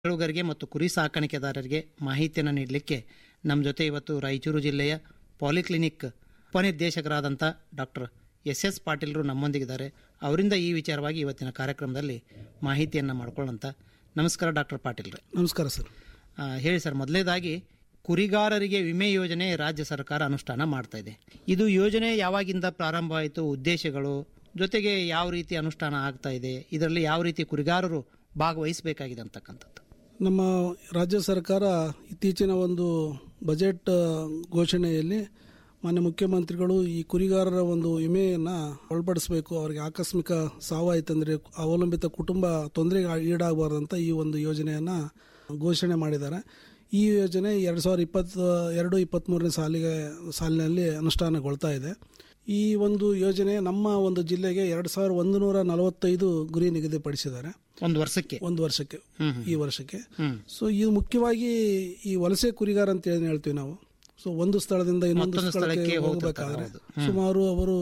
ಕೇಳುಗರಿಗೆ ಮತ್ತು ಕುರಿ ಸಾಕಾಣಿಕೆದಾರರಿಗೆ ಮಾಹಿತಿಯನ್ನು ನೀಡಲಿಕ್ಕೆ ನಮ್ಮ ಜೊತೆ ಇವತ್ತು ರಾಯಚೂರು ಜಿಲ್ಲೆಯ ಪಾಲಿಕ್ಲಿನಿಕ್ ಉಪನಿರ್ದೇಶಕರಾದಂಥ ಡಾಕ್ಟರ್ ಎಸ್ ಎಸ್ ಪಾಟೀಲ್ರು ನಮ್ಮೊಂದಿಗಿದ್ದಾರೆ ಅವರಿಂದ ಈ ವಿಚಾರವಾಗಿ ಇವತ್ತಿನ ಕಾರ್ಯಕ್ರಮದಲ್ಲಿ ಮಾಹಿತಿಯನ್ನು ಮಾಡ್ಕೊಳ್ಳೋಂಥ ನಮಸ್ಕಾರ ಡಾಕ್ಟರ್ ಪಾಟೀಲ್ರೆ ನಮಸ್ಕಾರ ಸರ್ ಆ, ಹೇಳಿ ಸರ್ ಮೊದಲನೇದಾಗಿ ಕುರಿಗಾರರಿಗೆ ವಿಮೆ ಯೋಜನೆ ರಾಜ್ಯ ಸರ್ಕಾರ ಅನುಷ್ಠಾನ ಮಾಡ್ತಾ ಇದೆ ಇದು ಯೋಜನೆ ಯಾವಾಗಿಂದ ಪ್ರಾರಂಭ ಆಯಿತು ಉದ್ದೇಶಗಳು ಜೊತೆಗೆ ಯಾವ ರೀತಿ ಅನುಷ್ಠಾನ ಆಗ್ತಾ ಇದೆ ಇದರಲ್ಲಿ ಯಾವ ರೀತಿ ಕುರಿಗಾರರು ಭಾಗವಹಿಸಬೇಕಾಗಿದೆ ಅಂತಕ್ಕಂಥದ್ದು ನಮ್ಮ ರಾಜ್ಯ ಸರ್ಕಾರ ಇತ್ತೀಚಿನ ಒಂದು ಬಜೆಟ್ ಆ, ಘೋಷಣೆಯಲ್ಲಿ ಮಾನ್ಯ ಮುಖ್ಯಮಂತ್ರಿಗಳು ಈ ಕುರಿಗಾರರ ಒಂದು ವಿಮೆಯನ್ನು ಒಳಪಡಿಸಬೇಕು ಅವರಿಗೆ ಆಕಸ್ಮಿಕ ಸಾವಾಯಿತಂದರೆ ಅವಲಂಬಿತ ಕುಟುಂಬ ತೊಂದರೆಗೆ ಈಡಾಗಬಾರ್ದಂತ ಈ ಒಂದು ಯೋಜನೆಯನ್ನು ಘೋಷಣೆ ಮಾಡಿದ್ದಾರೆ ಈ ಯೋಜನೆ ಎರಡು ಸಾವಿರದ ಇಪ್ಪತ್ತು ಎರಡು ಇಪ್ಪತ್ತ್ಮೂರನೇ ಸಾಲಿಗೆ ಸಾಲಿನಲ್ಲಿ ಅನುಷ್ಠಾನಗೊಳ್ತಾ ಇದೆ ಈ ಒಂದು ಯೋಜನೆ ನಮ್ಮ ಒಂದು ಜಿಲ್ಲೆಗೆ ಎರಡು ಸಾವಿರದ ಒಂದು ನೂರ ನಲವತ್ತೈದು ಗುರಿ ನಿಗದಿಪಡಿಸಿದ್ದಾರೆ ಒಂದು ವರ್ಷಕ್ಕೆ ಒಂದು ವರ್ಷಕ್ಕೆ ಹ್ಮ್ ಹ್ಮ್. ಈ ವರ್ಷಕ್ಕೆ ಹ್ಮ್ ಸೊ ಇದು ಮುಖ್ಯವಾಗಿ ಈ ವಲಸೆ ಕುರಿಗಾರ ಅಂತ ಹೇಳಿ ಹೇಳ್ತೀವಿ ನಾವು ಸೊ ಒಂದು ಸ್ಥಳದಿಂದ ಇನ್ನೊಂದು ಮತ್ತೊಂದು ಸ್ಥಳಕ್ಕೆ ಸ್ಥಳಕ್ಕೆ ಹೋಗಬೇಕಾದ್ರೆ ಹೋಗ್ತಿರ್ತಾರೆ, ಸುಮಾರು ಅವರು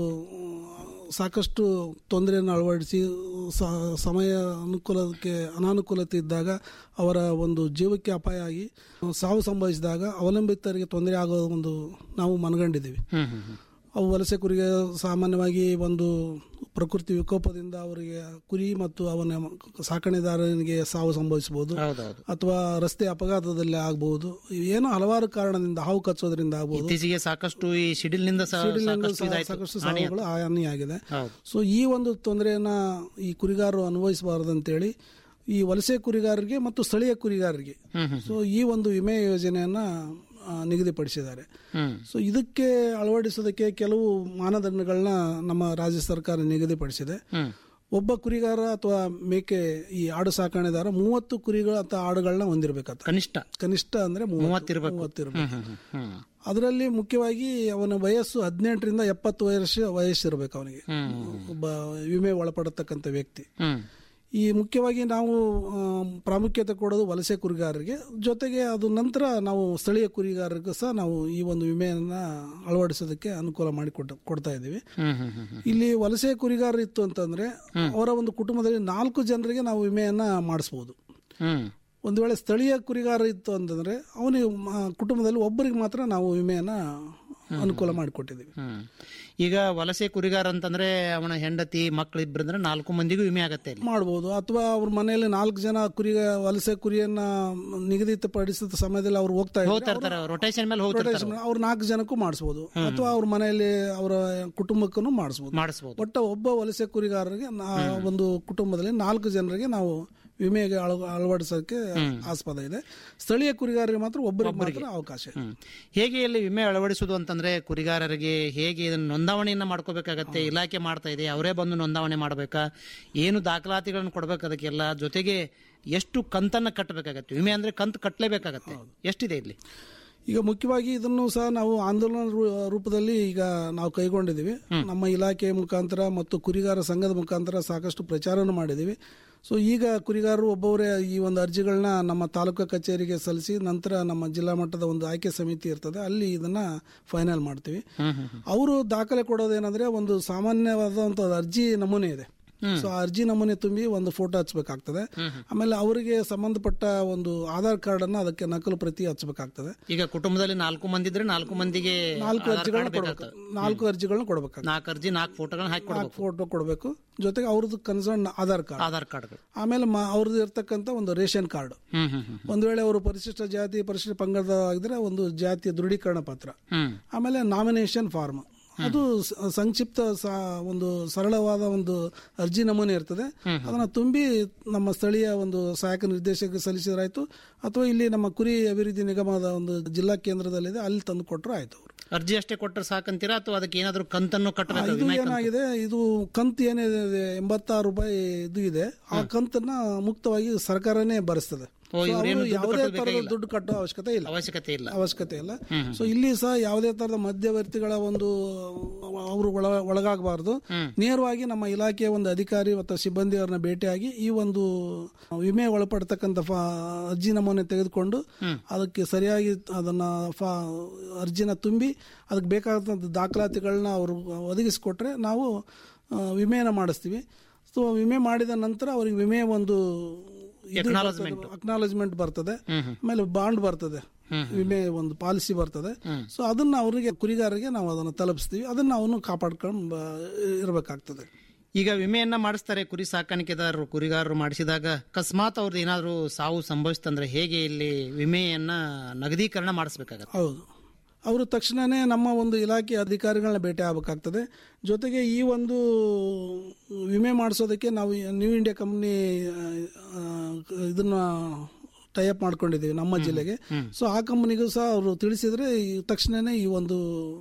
ಸಾಕಷ್ಟು ತೊಂದರೆಯನ್ನು ಅಳವಡಿಸಿ ಸ- ಸಮಯ ಅನುಕೂಲಕ್ಕೆ ಅನಾನುಕೂಲತೆ ಇದ್ದಾಗ ಅವರ ಒಂದು ಜೀವಕ್ಕೆ ಅಪಾಯ ಆಗಿ ಸಾವು ಸಂಭವಿಸಿದಾಗ ಅವಲಂಬಿತರಿಗೆ ತೊಂದರೆ ಆಗೋ ಒಂದು ನಾವು ಮನಗಂಡಿದ್ದೀವಿ ಹ್ಮ್ ಹ್ಮ್ ಹ್ಮ್ ಅವು ವಲಸೆ ಕುರಿಗೆ ಸಾಮಾನ್ಯವಾಗಿ ಒಂದು ಪ್ರಕೃತಿ ವಿಕೋಪದಿಂದ ಅವರಿಗೆ ಕುರಿ ಮತ್ತು ಅವನ ಸಾಕಣೆದಾರನಿಗೆ ಸಾವು ಸಂಭವಿಸಬಹುದು ಹೌದೌದು ಅಥವಾ ರಸ್ತೆ ಅಪಘಾತದಲ್ಲಿ ಆಗಬಹುದು ಏನೋ ಹಲವಾರು ಕಾರಣದಿಂದ ಹಾವು ಕಚ್ಚೋದ್ರಿಂದ ಆಗಬಹುದು ಇತ್ತೀಚೆಗೆ ಸಾಕಷ್ಟು ಈ ಸಿಡಿಲ್ನಿಂದ ಸಹ ಸಾಕಷ್ಟು ಇದಾಯ್ತು. ಸಾಕಷ್ಟು ಹಾನಿ ಸಾವುಗಳು ಹಾನಿಯಾಗಿದೆ ಹೌದು ಸೊ ಈ ಒಂದು ತೊಂದರೆಯನ್ನ ಈ ಕುರಿಗಾರರು ಅನುಭವಿಸಬಾರದಂತೇಳಿ ಈ ವಲಸೆ ಕುರಿಗಾರರಿಗೆ ಮತ್ತು ಸ್ಥಳೀಯ ಕುರಿಗಾರರಿಗೆ ಹ್ಮ್ ಹ್ಮ್ ಸೊ ಈ ಒಂದು ವಿಮೆ ಯೋಜನೆಯನ್ನ ಆ, ನಿಗದಿಪಡಿಸಿದ್ದಾರೆ ಹ್ಮ್ ಸೊ ಇದಕ್ಕೆ ಅಳವಡಿಸೋದಕ್ಕೆ ಕೆಲವು ಮಾನದಂಡಗಳನ್ನ ನಮ್ಮ ರಾಜ್ಯ ಸರ್ಕಾರ ನಿಗದಿಪಡಿಸಿದೆ ಹ್ಮ್ ಒಬ್ಬ ಕುರಿಗಾರ ಅಥವಾ ಮೇಕೆ ಈ ಆಡು ಸಾಕಣೆದಾರ ಮೂವತ್ತು ಕುರಿಗಳು ಅಥವಾ ಆಡುಗಳನ್ನ ಹೊಂದಿರಬೇಕಂತ ಕನಿಷ್ಠ ಕನಿಷ್ಠ ಅಂದ್ರೆ ಮೂವತ್ತಿರ್ಬೇಕು. ಮೂವತ್ತಿರಬೇಕು ಹ್ಮ್ ಹ್ಮ್ ಹ್ಮ್ ಅದರಲ್ಲಿ ಮುಖ್ಯವಾಗಿ ಅವನ ವಯಸ್ಸು ಹದಿನೆಂಟರಿಂದ ಎಪ್ಪತ್ತು ವರ್ಷ ವಯಸ್ಸಿರಬೇಕು ಅವನಿಗೆ ಹ್ಮ್ ಒಬ್ಬ ವಿಮೆ ಒಳಪಡತಕ್ಕಂಥ ವ್ಯಕ್ತಿ ಹ್ಮ್ ಈ ಮುಖ್ಯವಾಗಿ ನಾವು ಆ, ಪ್ರಾಮುಖ್ಯತೆ ಕೊಡೋದು ವಲಸೆ ಕುರಿಗಾರರಿಗೆ ಜೊತೆಗೆ ಅದು ನಂತರ ನಾವು ಸ್ಥಳೀಯ ಕುರಿಗಾರರಿಗೂ ಸಹ ನಾವು ಈ ಒಂದು ವಿಮೆಯನ್ನ ಅಳವಡಿಸೋದಕ್ಕೆ ಅನುಕೂಲ ಮಾಡಿ ಕೊಟ್ಟ ಕೊಡ್ತಾ ಇದ್ದೀವಿ ಹ್ಮ್ ಹ್ಮ್ ಹ್ಮ್ ಹ್ಮ್ ಇಲ್ಲಿ ವಲಸೆ ಕುರಿಗಾರ ಇತ್ತು ಅಂತಂದ್ರೆ ಅವರ ಒಂದು ಕುಟುಂಬದಲ್ಲಿ ನಾಲ್ಕು ಜನರಿಗೆ ನಾವು ವಿಮೆಯನ್ನ ಮಾಡಿಸ್ಬೋದು ಹ್ಮ್ ಒಂದು ವೇಳೆ ಸ್ಥಳೀಯ ಕುರಿಗಾರ ಇತ್ತು ಅಂತಂದ್ರೆ ಅವನಿಗೆ ಮ- ಕುಟುಂಬದಲ್ಲಿ ಒಬ್ಬರಿಗೆ ಮಾತ್ರ ನಾವು ವಿಮೆಯನ್ನ ಅನುಕೂಲ ಮಾಡಿಕೊಟ್ಟಿದ್ದೀವಿ ಹ್ಮ್ ಈಗ ವಲಸೆ ಕುರಿಗಾರ ಅಂತಂದ್ರೆ ಅವನ ಹೆಂಡತಿ ಮಕ್ಕಳು ಇಬ್ಬರಂದ್ರೆ ನಾಲ್ಕು ಮಂದಿಗೂ ವಿಮೆ ಆಗತ್ತೆ ಇಲ್ಲಿ ಮಾಡ್ಬೋದು ಅಥವಾ ಅವ್ರ ಮನೆಯಲ್ಲಿ ನಾಲ್ಕು ಜನ ಕುರಿ ವಲಸೆ ಕುರಿಯನ್ನ ನಿಗದಿತಪಡಿಸಿದ ಸಮಯದಲ್ಲಿ ಅವ್ರು ಹೋಗ್ತಾ ಇದ್ರೆ ಹೋಗ್ತಾ ಇರ್ತಾರೆ ರೊಟೇಷನ್ ಮೇಲೆ ಹೋಗ್ತಿರ್ತಾರೆ rotation ಅವ್ರು ನಾಲ್ಕು ಜನಕ್ಕೂ ಮಾಡಿಸ್ಬೋದು ಅಥವಾ ಅವ್ರ ಮನೆಯಲ್ಲಿ ಅವರ ಕುಟುಂಬಕ್ಕೂ ಮಾಡಿಸ್ಬೋದು ಮಾಡಿಸ್ಬೋದು ಒಟ್ಟ ಒಬ್ಬ ವಲಸೆ ಕುರಿಗಾರರಿಗೆ ನಾ- ಒಂದು ಕುಟುಂಬದಲ್ಲಿ ನಾಲ್ಕು ಜನರಿಗೆ ನಾವು ವಿಮೆಗೆ ಅಳ- ಅಳವಡಿಸೋಕೆ ಆಸ್ಪದ ಇದೆ ಸ್ಥಳೀಯ ಕುರಿಗಾರರಿಗೆ ಮಾತ್ರ ಒಬ್ಬರಿಗೆ ಮಾತ್ರ ಅವಕಾಶ ಇದೆ. ಹ್ಮ್. ಹೇಗೆ ಇಲ್ಲಿ ವಿಮೆ ಅಳವಡಿಸುವುದು ಅಂತಂದ್ರೆ ಕುರಿಗಾರರಿಗೆ ಹೇಗೆ ಇದನ್ನ ನೋಂದಾವಣೆಯನ್ನ ಮಾಡ್ಕೋಬೇಕಾಗತ್ತೆ ಇಲಾಖೆ ಮಾಡ್ತಾ ಇದೆ ಅವರೇ ಬಂದು ನೋಂದಾವಣೆ ಮಾಡಬೇಕಾ ಏನು ದಾಖಲಾತಿಗಳನ್ನು ಕೊಡ್ಬೇಕು ಅದಕ್ಕೆಲ್ಲ ಜೊತೆಗೆ ಎಷ್ಟು ಕಂತನ್ನ ಕಟ್ಟಬೇಕಾಗತ್ತೆ ವಿಮೆ ಅಂದ್ರೆ ಕಂತು ಕಟ್ಟಲೇಬೇಕಾಗತ್ತೆ ಎಷ್ಟಿದೆ ಇಲ್ಲಿ ಈಗ ಮುಖ್ಯವಾಗಿ ಇದನ್ನು ಸಹ ನಾವು ಆಂದೋಲನ ರೂ- ರೂಪದಲ್ಲಿ ಈಗ ನಾವು ಕೈಗೊಂಡಿದ್ದೀವಿ ನಮ್ಮ ಇಲಾಖೆಯ ಮುಖಾಂತರ ಮತ್ತು ಕುರಿಗಾರ ಸಂಘದ ಮುಖಾಂತರ ಸಾಕಷ್ಟು ಪ್ರಚಾರವನ್ನು ಮಾಡಿದ್ದೀವಿ ಸೊ ಈಗ ಕುರಿಗಾರರು ಒಬ್ಬೊಬ್ಬರೇ ಈ ಒಂದು ಅರ್ಜಿಗಳನ್ನ ನಮ್ಮ ತಾಲೂಕು ಕಚೇರಿಗೆ ಸಲ್ಲಿಸಿ ನಂತರ ನಮ್ಮ ಜಿಲ್ಲಾ ಮಟ್ಟದ ಒಂದು ಆಯ್ಕೆ ಸಮಿತಿ ಇರ್ತದೆ ಅಲ್ಲಿ ಇದನ್ನ ಫೈನಲ್ ಮಾಡ್ತೀವಿ ಅವರು ದಾಖಲೆ ಕೊಡೋದೇನಂದ್ರೆ ಒಂದು ಸಾಮಾನ್ಯವಾದಂಥ ಅರ್ಜಿ ನಮೂನೆ ಇದೆ ಸೊ ಆ ಅರ್ಜಿ ನಮೂನೆ ತುಂಬಿ ಒಂದು ಫೋಟೋ ಹಚ್ಚಬೇಕಾಗ್ತದೆ ಆಮೇಲೆ ಅವರಿಗೆ ಸಂಬಂಧಪಟ್ಟ ಒಂದು ಆಧಾರ್ ಕಾರ್ಡ್ ಅನ್ನ ಅದಕ್ಕೆ ನಕಲು ಪ್ರತಿ ಹಚ್ಚಬೇಕಾಗ್ತದೆ ಈಗ ಕುಟುಂಬದಲ್ಲಿ ನಾಲ್ಕು ಮಂದಿ ಇದ್ರೆ ನಾಲ್ಕು ಮಂದಿಗೆ ನಾಲ್ಕು ಆಧಾರ್ ಅರ್ಜಿಗಳನ್ನ ಕಾರ್ಡ್ ಕೊಡಬೇಕು ಬೇಕಾಗ್ತದೆ. ನಾಲ್ಕು ಅರ್ಜಿಗಳನ್ನ ಕೊಡಬೇಕಾಗ್ತದೆ ನಾಲ್ಕು ಅರ್ಜಿ ನಾಲ್ಕು ಫೋಟೋಗಳನ್ನ ಹಾಕಿ ಕೊಡ್ಬೇಕು ಫೋಟೋ ಕೊಡಬೇಕು ಜೊತೆಗೆ ಅವ್ರದ್ದು ಕನ್ಸರ್ನ್ ಆಧಾರ್ ಕಾರ್ಡ್ ಆಧಾರ್ ಕಾರ್ಡ್ಗಳು ಆಮೇಲೆ ಮ- ಅವ್ರದ್ದು ಇರ್ತಕ್ಕಂಥ ಒಂದು ರೇಷನ್ ಕಾರ್ಡ್ ಹ್ಮ್ ಹ್ಮ್ ಹ್ಮ್ ಒಂದು ವೇಳೆ ಅವರು ಪರಿಶಿಷ್ಟ ಜಾತಿ ಪರಿಶಿಷ್ಟ ಪಂಗಡ ಆಗಿದ್ರೆ ಒಂದು ಜಾತಿಯ ದೃಢೀಕರಣ ಪತ್ರ ಹ್ಮ್ ಆಮೇಲೆ ನಾಮಿನೇಷನ್ ಫಾರ್ಮ್ ಅದು ಸ- ಸಂಕ್ಷಿಪ್ತ ಸ- ಒಂದು ಸರಳವಾದ ಒಂದು ಅರ್ಜಿ ನಮೂನೆ ಇರ್ತದೆ ಅದನ್ನ ತುಂಬಿ ನಮ್ಮ ಸ್ಥಳೀಯ ಒಂದು ಸಹಾಯಕ ನಿರ್ದೇಶಕ ಸಲ್ಲಿಸಿದ್ರಾಯ್ತು ಅಥವಾ ಇಲ್ಲಿ ನಮ್ಮ ಕುರಿ ಅಭಿವೃದ್ಧಿ ನಿಗಮದ ಒಂದು ಜಿಲ್ಲಾ ಕೇಂದ್ರದಲ್ಲಿದೆ ಅಲ್ಲಿ ತಂದು ಕೊಟ್ಟರು ಆಯ್ತು ಅವರು ಅರ್ಜಿ ಅಷ್ಟೇ ಕೊಟ್ಟರೆ ಸಾಕಂತೀರಾ ಅಥವಾ ಅದಕ್ಕೆ ಏನಾದರೂ ಕಂತನ್ನು ಕಟ್ಟಬೇಕು ಇದು ಏನಾಗಿದೆ ಇದು ಕಂತು ಏನಿದೆ ಎಂಬತ್ತಾರು ರೂಪಾಯಿ ಇದು ಇದೆ ಆ ಕಂತನ್ನ ಮುಕ್ತವಾಗಿ ಸರ್ಕಾರನೇ ಭರಿಸ್ತದೆ ಓ, So ಇವ್ರೇನು ಅವರು ದುಡ್ಡು ಯಾವುದೇ ಕಟ್ಟೋದು ತರದ ಬೇಕಾಗಿಲ್ಲ. ದುಡ್ಡು ಕಟ್ಟೋ ಅವಶ್ಯಕತೆ ಇಲ್ಲ ಅವಶ್ಯಕತೆ ಇಲ್ಲ ಅವಶ್ಯಕತೆ ಇಲ್ಲ ಸೊ ಇಲ್ಲಿ ಸಹ ಯಾವುದೇ ತರದ ಮಧ್ಯವರ್ತಿಗಳ ಒಂದು ಅವರು ಒಳ ಒಳಗಾಗಬಾರ್ದು ನೇರವಾಗಿ ನಮ್ಮ ಇಲಾಖೆಯ ಒಂದು ಅಧಿಕಾರಿ ಮತ್ತು ಸಿಬ್ಬಂದಿಯವರನ್ನ ಭೇಟಿಯಾಗಿ ಈ ಒಂದು ವಿಮೆ ಒಳಪಡ್ತಕ್ಕಂಥ ಫಾ- ಅರ್ಜಿ ನಮೂನೆ ತೆಗೆದುಕೊಂಡು ಅದಕ್ಕೆ ಸರಿಯಾಗಿ ಅದನ್ನ ಫಾ ಅರ್ಜಿನ ತುಂಬಿ ಅದಕ್ಕೆ ಬೇಕಾದಂಥ ದಾಖಲಾತಿಗಳನ್ನ ಅವರು ಒದಗಿಸಿಕೊಟ್ರೆ ನಾವು ಆ, ವಿಮೆಯನ್ನು ಮಾಡಿಸ್ತೀವಿ ಸೊ ವಿಮೆ ಮಾಡಿದ ನಂತರ ಅವರಿಗೆ ವಿಮೆ ಒಂದು Acknowledgement. ಅಕ್ನಾಲಜ್ಮೆಂಟ್ ಬರ್ತದೆ ಹ್ಮ್ ಹ್ಮ್. ಆಮೇಲೆ ಬಾಂಡ್ ಬರ್ತದೆ ವಿಮೆ ಒಂದು ಪಾಲಿಸಿ ಬರ್ತದೆ ಸೊ ಅದನ್ನ ಅವರಿಗೆ ಕುರಿಗಾರರಿಗೆ ನಾವು ಅದನ್ನು ತಲುಪಿಸ್ತೀವಿ ಅದನ್ನ ಅವನು ಕಾಪಾಡ್ಕೊಂಡು ಬ- ಇರ್ಬೇಕಾಗ್ತದೆ ಈಗ ವಿಮೆಯನ್ನ ಮಾಡಿಸ್ತಾರೆ ಕುರಿ ಸಾಕಾಣಿಕೆದಾರರು ಕುರಿಗಾರರು ಮಾಡಿಸಿದಾಗ ಅಕಸ್ಮಾತ್ ಅವ್ರದ್ದು ಏನಾದ್ರು ಸಾವು ಸಂಭವಿಸ್ತಂದ್ರೆ ಹೇಗೆ ಇಲ್ಲಿ ವಿಮೆಯನ್ನ ನಗದೀಕರಣ ಮಾಡಿಸ್ಬೇಕಾಗತ್ತೆ ಹೌದು ಅವರು ತಕ್ಷಣವೇ ನಮ್ಮ ಒಂದು ಇಲಾಖೆ ಅಧಿಕಾರಿಗಳನ್ನ ಭೇಟಿ ಆಗಬೇಕಾಗ್ತದೆ ಜೊತೆಗೆ ಈ ಒಂದು ವಿಮೆ ಮಾಡಿಸೋದಕ್ಕೆ ನಾವು ನ್ಯೂ ಇಂಡಿಯಾ ಕಂಪ್ನಿ ಇದನ್ನ ಟೈಅಪ್ ಮಾಡ್ಕೊಂಡಿದ್ದೀವಿ ನಮ್ಮ ಜಿಲ್ಲೆಗೆ ಸೊ ಆ ಕಂಪನಿಗೂ ಸಹ ಅವರು ತಿಳಿಸಿದ್ರೆ ಈ ತಕ್ಷಣವೇ ಈ ಒಂದು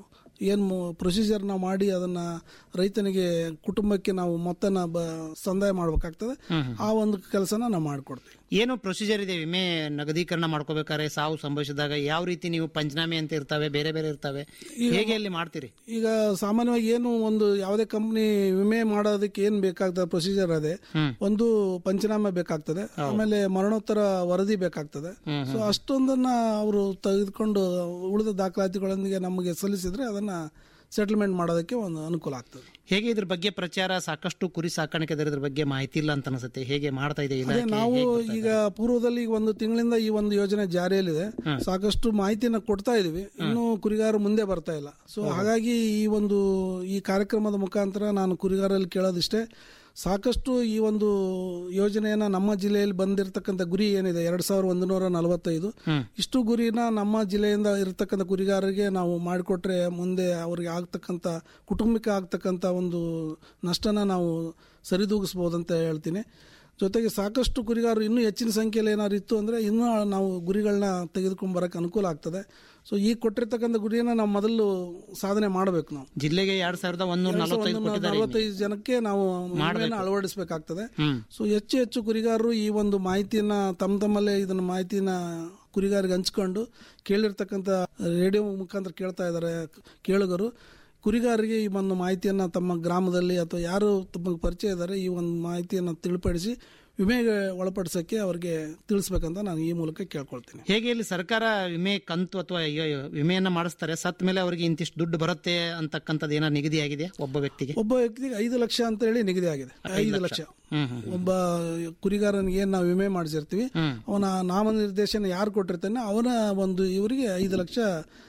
ಏನು ಪ್ರೊಸೀಜರ್ನ ಮಾಡಿ ಅದನ್ನ ರೈತನಿಗೆ ಕುಟುಂಬಕ್ಕೆ ನಾವು ಮೊತ್ತನ ಬ ಸಂದಾಯ ಮಾಡಬೇಕಾಗ್ತದೆ ಆ ಒಂದು ಕೆಲಸನ ನಾವು ಮಾಡಿಕೊಡ್ತೀವಿ ಏನು ಪ್ರೊಸೀಜರ್ ಇದೆ ವಿಮೆ ನಗದೀಕರಣ ಮಾಡ್ಕೋಬೇಕಾದ್ರೆ ಸಾವು ಸಂಭವಿಸಿದಾಗ ಯಾವ ರೀತಿ ನೀವು ಪಂಚನಾಮೆ ಅಂತ ಇರ್ತವೆ ಬೇರೆ ಬೇರೆ ಇರ್ತವೆ ಹೇಗೆ ಅಲ್ಲಿ ಮಾಡ್ತೀರಿ ಈಗ ಸಾಮಾನ್ಯವಾಗಿ ಏನು ಒಂದು ಯಾವುದೇ ಕಂಪ್ನಿ ವಿಮೆ ಮಾಡೋದಕ್ಕೆ ಏನ್ ಬೇಕಾಗ್ತದೆ ಪ್ರೊಸೀಜರ್ ಅದೇ ಹ್ಮ್. ಒಂದು ಪಂಚನಾಮ ಬೇಕಾಗ್ತದೆ ಆಮೇಲೆ ಮರಣೋತ್ತರ ವರದಿ ಬೇಕಾಗ್ತದೆ ಸೊ ಅಷ್ಟೊಂದನ್ನ ಅವರು ತೆಗೆದುಕೊಂಡು ಉಳಿದ ದಾಖಲಾತಿಗಳೊಂದಿಗೆ ನಮಗೆ ಸಲ್ಲಿಸಿದ್ರೆ ಅದನ್ನ ಸೆಟಲ್ಮೆಂಟ್ ಮಾಡೋದಕ್ಕೆ ಒಂದು ಅನುಕೂಲ ಆಗ್ತದೆ ಹೇಗೆ ಇದ್ರ ಬಗ್ಗೆ ಪ್ರಚಾರ ಸಾಕಷ್ಟು ಕುರಿ ಸಾಕಾಣಿಕೆದಾರರ ಬಗ್ಗೆ ಮಾಹಿತಿ ಇಲ್ಲ ಅಂತ ಅನ್ಸುತ್ತೆ ಹೇಗೆ ಮಾಡ್ತಾ ಇದೆ ಅದೇ ಇಲಾಖೆ ನಾವು ಈಗ ಪೂರ್ವದಲ್ಲಿ ಈಗ ಒಂದು ತಿಂಗಳಿಂದ ಈ ಒಂದು ಯೋಜನೆ ಜಾರಿಯಲ್ಲಿದೆ ಸಾಕಷ್ಟು ಮಾಹಿತಿನ ಕೊಡ್ತಾ ಇದೀವಿ ಇನ್ನು ಕುರಿಗಾರ ಮುಂದೆ ಬರ್ತಾ ಇಲ್ಲ ಸೊ ಹಾಗಾಗಿ ಈ ಒಂದು ಈ ಕಾರ್ಯಕ್ರಮದ ಮುಖಾಂತರ ನಾನು ಕುರಿಗಾರಲ್ಲಿ ಕೇಳೋದಿಷ್ಟೇ ಸಾಕಷ್ಟು ಈ ಒಂದು ಯೋಜನೆಯನ್ನ ನಮ್ಮ ಜಿಲ್ಲೆಯಲ್ಲಿ ಬಂದಿರತಕ್ಕಂಥ ಗುರಿ ಏನಿದೆ ಎರಡ್ ಸಾವಿರದ ಒಂದು ನೂರ ನಲವತ್ತೈದು ಇಷ್ಟು ಗುರಿನ ನಮ್ಮ ಜಿಲ್ಲೆಯಿಂದ ಇರತಕ್ಕಂಥ ಕುರಿಗಾರರಿಗೆ ನಾವು ಮಾಡಿಕೊಟ್ರೆ ಮುಂದೆ ಅವರಿಗೆ ಆಗ್ತಕ್ಕಂಥ ಕುಟುಂಬಕ್ಕೆ ಆಗ್ತಕ್ಕಂಥ ಒಂದು ನಷ್ಟನ ನಾವು ಸರಿದೂಗಿಸ್ಬೋದಂತ ಹೇಳ್ತೀನಿ ಜೊತೆಗೆ ಸಾಕಷ್ಟು ಕುರಿಗಾರರು ಇನ್ನೂ ಹೆಚ್ಚಿನ ಸಂಖ್ಯೆಯಲ್ಲಿ ಏನಾದ್ರು ಇತ್ತು ಅಂದರೆ ಇನ್ನೂ ನಾವು ಗುರಿಗಳನ್ನ ತೆಗೆದುಕೊಂಡು ಬರೋಕ್ಕೆ ಅನುಕೂಲ ಆಗ್ತದೆ ಸೊ ಈಗ ಕೊಟ್ಟಿರ್ತಕ್ಕಂಥ ಗುರಿಯನ್ನು ನಾವು ಮೊದಲು ಸಾಧನೆ ಮಾಡಬೇಕು ನಾವು ಜಿಲ್ಲೆಗೆ ಎರಡ್ ಸಾವಿರದ ಒಂದೂರ ನಲವತ್ತೈದು ಕೊಟ್ಟಿದ್ದಾರೆ ನಲವತ್ತೈದು ಜನಕ್ಕೆ ನಾವು ವಿಮೆಯನ್ನ ಅಳವಡಿಸಬೇಕಾಗ್ತದೆ ಹ್ಮ್ ಸೊ ಹೆಚ್ಚು ಹೆಚ್ಚು ಕುರಿಗಾರರು ಈ ಒಂದು ಮಾಹಿತಿಯನ್ನ ತಮ್ಮ ತಮ್ಮಲ್ಲೇ ಇದನ್ನ ಮಾಹಿತಿನ ಕುರಿಗಾರಿಗೆ ಹಂಚ್ಕೊಂಡು ಕೇಳಿರ್ತಕ್ಕಂಥ ರೇಡಿಯೋ ಮುಖಾಂತರ ಕೇಳ್ತಾ ಇದ್ದಾರೆ ಕೇಳುಗರು ಕುರಿಗಾರರಿಗೆ ಈ ಒಂದು ಮಾಹಿತಿಯನ್ನ ತಮ್ಮ ಗ್ರಾಮದಲ್ಲಿ ಅಥವಾ ಯಾರು ತಮಗೆ ಪರಿಚಯ ಇದ್ದಾರೆ ಈ ಒಂದು ಮಾಹಿತಿಯನ್ನು ತಿಳಿಪಡಿಸಿ ವಿಮೆಗೆ ಒಳಪಡಿಸೋಕ್ಕೆ ಅವರಿಗೆ ತಿಳಿಸ್ಬೇಕಂತ ನಾನು ಈ ಮೂಲಕ ಕೇಳ್ಕೊಳ್ತೀನಿ ಹೇಗೆ ಇಲ್ಲಿ ಸರ್ಕಾರ ವಿಮೆ ಕಂತು ಅಥವಾ ವಿಮೆಯನ್ನ ಮಾಡಿಸ್ತಾರೆ ಸತ್ ಮೇಲೆ ಅವರಿಗೆ ಇಂತಿಷ್ಟು ದುಡ್ಡು ಬರುತ್ತೆ ಅಂತಕ್ಕಂಥದ್ದು ಏನಾದ್ರು ನಿಗದಿ ಆಗಿದೆ ಒಬ್ಬ ವ್ಯಕ್ತಿಗೆ ಒಬ್ಬ ವ್ಯಕ್ತಿಗೆ ಐದು ಲಕ್ಷ ಅಂತ ಹೇಳಿ ನಿಗದಿ ಆಗಿದೆ ಐದು ಲಕ್ಷ ಹ್ಮ್ ಹ್ಮ್ ಒಬ್ಬ ಕುರಿಗಾರನಿಗೆ ಏನ್ ನಾವು ವಿಮೆ ಮಾಡಿಸಿರ್ತೀವಿ ಹ್ಮ್. ಅವನ ನಾಮನಿರ್ದೇಶನ ಯಾರು ಕೊಟ್ಟಿರ್ತಾನೆ ಅವನ ಒಂದು ಇವರಿಗೆ ಐದು ಲಕ್ಷ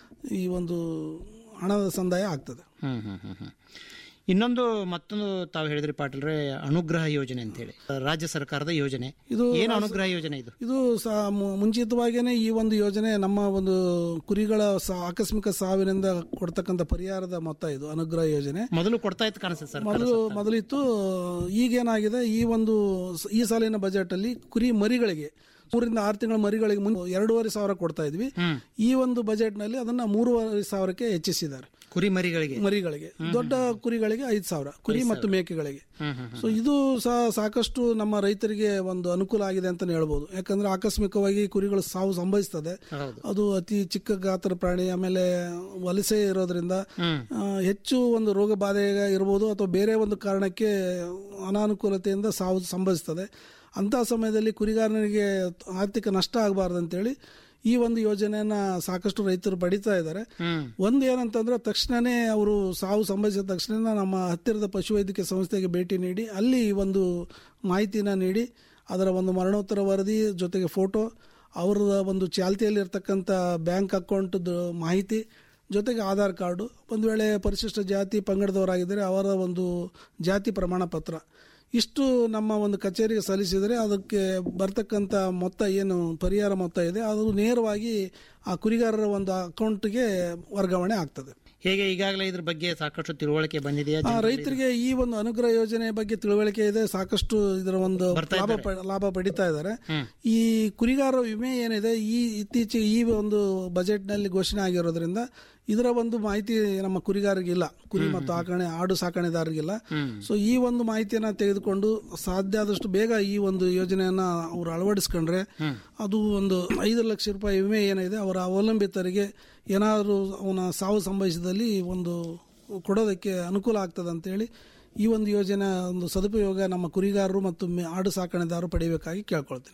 ಈ ಒಂದು ಹಣದ ಸಂದಾಯ ಆಗ್ತದೆ ಹ್ಮ್ ಹ್ಮ್ ಹ್ಮ್ ಹ್ಮ್ ಇನ್ನೊಂದು ಮತ್ತೊಂದು ತಾವು ಹೇಳಿದ್ರಿ ಪಾಟೀಲ್ರೆ ಅನುಗ್ರಹ ಯೋಜನೆ ಅಂತ ಹೇಳಿ ರಾಜ್ಯ ಸರ್ಕಾರದ ಯೋಜನೆ ಇದು ಏನು ಅನುಗ್ರಹ ಯೋಜನೆ ಇದು ಇದು ಸಾ- ಮು- ಮುಂಚಿತವಾಗಿಯೇ ಈ ಒಂದು ಯೋಜನೆ ನಮ್ಮ ಒಂದು ಕುರಿಗಳ ಸಾ- ಆಕಸ್ಮಿಕ ಸಾವಿನಿಂದ ಕೊಡ್ತಕ್ಕಂಥ ಪರಿಹಾರದ ಮೊತ್ತ ಇದು ಅನುಗ್ರಹ ಯೋಜನೆ ಮೊದಲು ಕೊಡ್ತಾ ಇತ್ತು ಕಾಣಿಸುತ್ತೆ ಸರ್ ಮೊದಲು ಮೊದಲಿತ್ತು ಈಗೇನಾಗಿದೆ ಈ ಒಂದು ಸ- ಈ ಸಾಲಿನ ಬಜೆಟ್ ಅಲ್ಲಿ ಕುರಿ ಮರಿಗಳಿಗೆ ಮೂರಿಂದ ಆರು ತಿಂಗಳ ಮರಿಗಳಿಗೆ ಮುನ್ ಎರಡೂವರೆ ಸಾವಿರ ಕೊಡ್ತಾ ಇದ್ವಿ ಹ್ಮ್ ಈ ಒಂದು ಬಜೆಟ್ ನಲ್ಲಿ ಅದನ್ನ ಮೂರುವರೆ ಸಾವಿರಕ್ಕೆ ಹೆಚ್ಚಿಸಿದ್ದಾರೆ ಕುರಿ ಮರಿಗಳಿಗೆ ಮರಿಗಳಿಗೆ ದೊಡ್ಡ ಕುರಿಗಳಿಗೆ ಐದು ಸಾವಿರ ಕುರಿ ಮತ್ತು ಮೇಕೆಗಳಿಗೆ ಹ್ಮ್ ಹ್ಮ್ ಸೊ ಇದು ಸಹ ಸಾಕಷ್ಟು ನಮ್ಮ ರೈತರಿಗೆ ಒಂದು ಅನುಕೂಲ ಆಗಿದೆ ಅಂತಾನೆ ಹೇಳ್ಬೋದು ಯಾಕಂದ್ರೆ ಆಕಸ್ಮಿಕವಾಗಿ ಕುರಿಗಳು ಸಾವು ಸಂಭವಿಸ್ತದೆ ಹೌದು ಅದು ಅತಿ ಚಿಕ್ಕ ಗಾತ್ರ ಪ್ರಾಣಿ ಆಮೇಲೆ ವಲಸೆ ಇರೋದ್ರಿಂದ ಹ್ಮ್ ಆ, ಹೆಚ್ಚು ಒಂದು ರೋಗ ಬಾಧೆ ಇರ್ಬೋದು ಅಥವಾ ಬೇರೆ ಒಂದು ಕಾರಣಕ್ಕೆ ಅನಾನುಕೂಲತೆಯಿಂದ ಸಾವು ಸಂಭವಿಸ್ತದೆ ಅಂತಹ ಸಮಯದಲ್ಲಿ ಕುರಿಗಾರನಿಗೆ ಆರ್ಥಿಕ ನಷ್ಟ ಆಗಬಾರ್ದು ಅಂತೇಳಿ ಈ ಒಂದು ಯೋಜನೆಯನ್ನ ಸಾಕಷ್ಟು ರೈತರು ಪಡಿತಾ ಇದ್ದಾರೆ ಹ್ಮ್ ಒಂದು ಏನಂತಂದ್ರೆ ತಕ್ಷಣನೇ ಅವರು ಸಾವು ಸಂಭವಿಸಿದ ತಕ್ಷಣ ನಮ್ಮ ಹತ್ತಿರದ ಪಶುವೈದ್ಯಕೀಯ ಸಂಸ್ಥೆಗೆ ಭೇಟಿ ನೀಡಿ ಅಲ್ಲಿ ಒಂದು ಮಾಹಿತಿನ ನೀಡಿ ಅದರ ಒಂದು ಮರಣೋತ್ತರ ವರದಿ ಜೊತೆಗೆ ಫೋಟೋ ಅವರ ಒಂದು ಚಾಲ್ತಿಯಲ್ಲಿ ಇರ್ತಕ್ಕಂಥ ಬ್ಯಾಂಕ್ ಅಕೌಂಟ್ದು ಮಾಹಿತಿ ಜೊತೆಗೆ ಆಧಾರ್ ಕಾರ್ಡು ಒಂದು ವೇಳೆ ಪರಿಶಿಷ್ಟ ಜಾತಿ ಪಂಗಡದವರಾಗಿದ್ದರೆ ಅವರ ಒಂದು ಜಾತಿ ಪ್ರಮಾಣ ಪತ್ರ ಇಷ್ಟು ನಮ್ಮ ಒಂದು ಕಚೇರಿಗೆ ಸಲ್ಲಿಸಿದರೆ ಅದಕ್ಕೆ ಬರ್ತಕ್ಕಂಥ ಮೊತ್ತ ಏನು ಪರಿಹಾರ ಮೊತ್ತ ಇದೆ ಅದು ನೇರವಾಗಿ ಆ ಕುರಿಗಾರರ ಒಂದು ಅಕೌಂಟ್ಗೆ ವರ್ಗಾವಣೆ ಆಗ್ತದೆ ಹೇಗೆ ಈಗಾಗಲೇ ಇದ್ರ ಬಗ್ಗೆ ಸಾಕಷ್ಟು ತಿಳುವಳಿಕೆ ಬಂದಿದೆಯಾ ಆ ರೈತರಿಗೆ ಈ ಒಂದು ಅನುಗ್ರಹ ಯೋಜನೆ ಬಗ್ಗೆ ತಿಳುವಳಿಕೆ ಇದೆ ಸಾಕಷ್ಟು ಇದರ ಒಂದು ಲಾಭ ಪ- ಲಾಭ ಪಡಿತಾ ಇದ್ದಾರೆ ಹ್ಮ್. ಈ ಕುರಿಗಾರ ವಿಮೆ ಏನಿದೆ ಈ ಇತ್ತೀಚೆಗೆ ಈ ಒಂದು ಬಜೆಟ್ ನಲ್ಲಿ ಘೋಷಣೆ ಆಗಿರೋದ್ರಿಂದ ಇದರ ಒಂದು ಮಾಹಿತಿ ನಮ್ಮ ಕುರಿಗಾರರಿಗೆ ಇಲ್ಲ ಕುರಿ ಮತ್ತು ಆಕಣೆ ಆಡು ಸಾಕಣೆದಾರರಿಗಿಲ್ಲ ಹ್ಮ್ ಸೊ ಈ ಒಂದು ಮಾಹಿತಿಯನ್ನ ತೆಗೆದುಕೊಂಡು ಸಾಧ್ಯ ಆದಷ್ಟು ಬೇಗ ಈ ಒಂದು ಯೋಜನೆಯನ್ನ ಅವರು ಅಳವಡಿಸ್ಕೊಂಡ್ರೆ ಅದು ಒಂದು ಐದು ಲಕ್ಷ ರೂಪಾಯಿ ವಿಮೆ ಏನಿದೆ ಅವರ ಅವಲಂಬಿತರಿಗೆ ಏನಾದರೂ ಅವನ ಸಾವು ಸಂಭವಿಸಿದಲ್ಲಿ ಒಂದು ಕೊಡೋದಕ್ಕೆ ಅನುಕೂಲ ಆಗ್ತದೆ ಅಂತೇಳಿ ಈ ಒಂದು ಯೋಜನೆ ಒಂದು ಸದುಪಯೋಗ ನಮ್ಮ ಕುರಿಗಾರರು ಮತ್ತು ಮೆ- ಆಡು ಸಾಕಣೆದಾರರು ಪಡೆಯಬೇಕಾಗಿ ಕೇಳ್ಕೊಳ್ತೀನಿ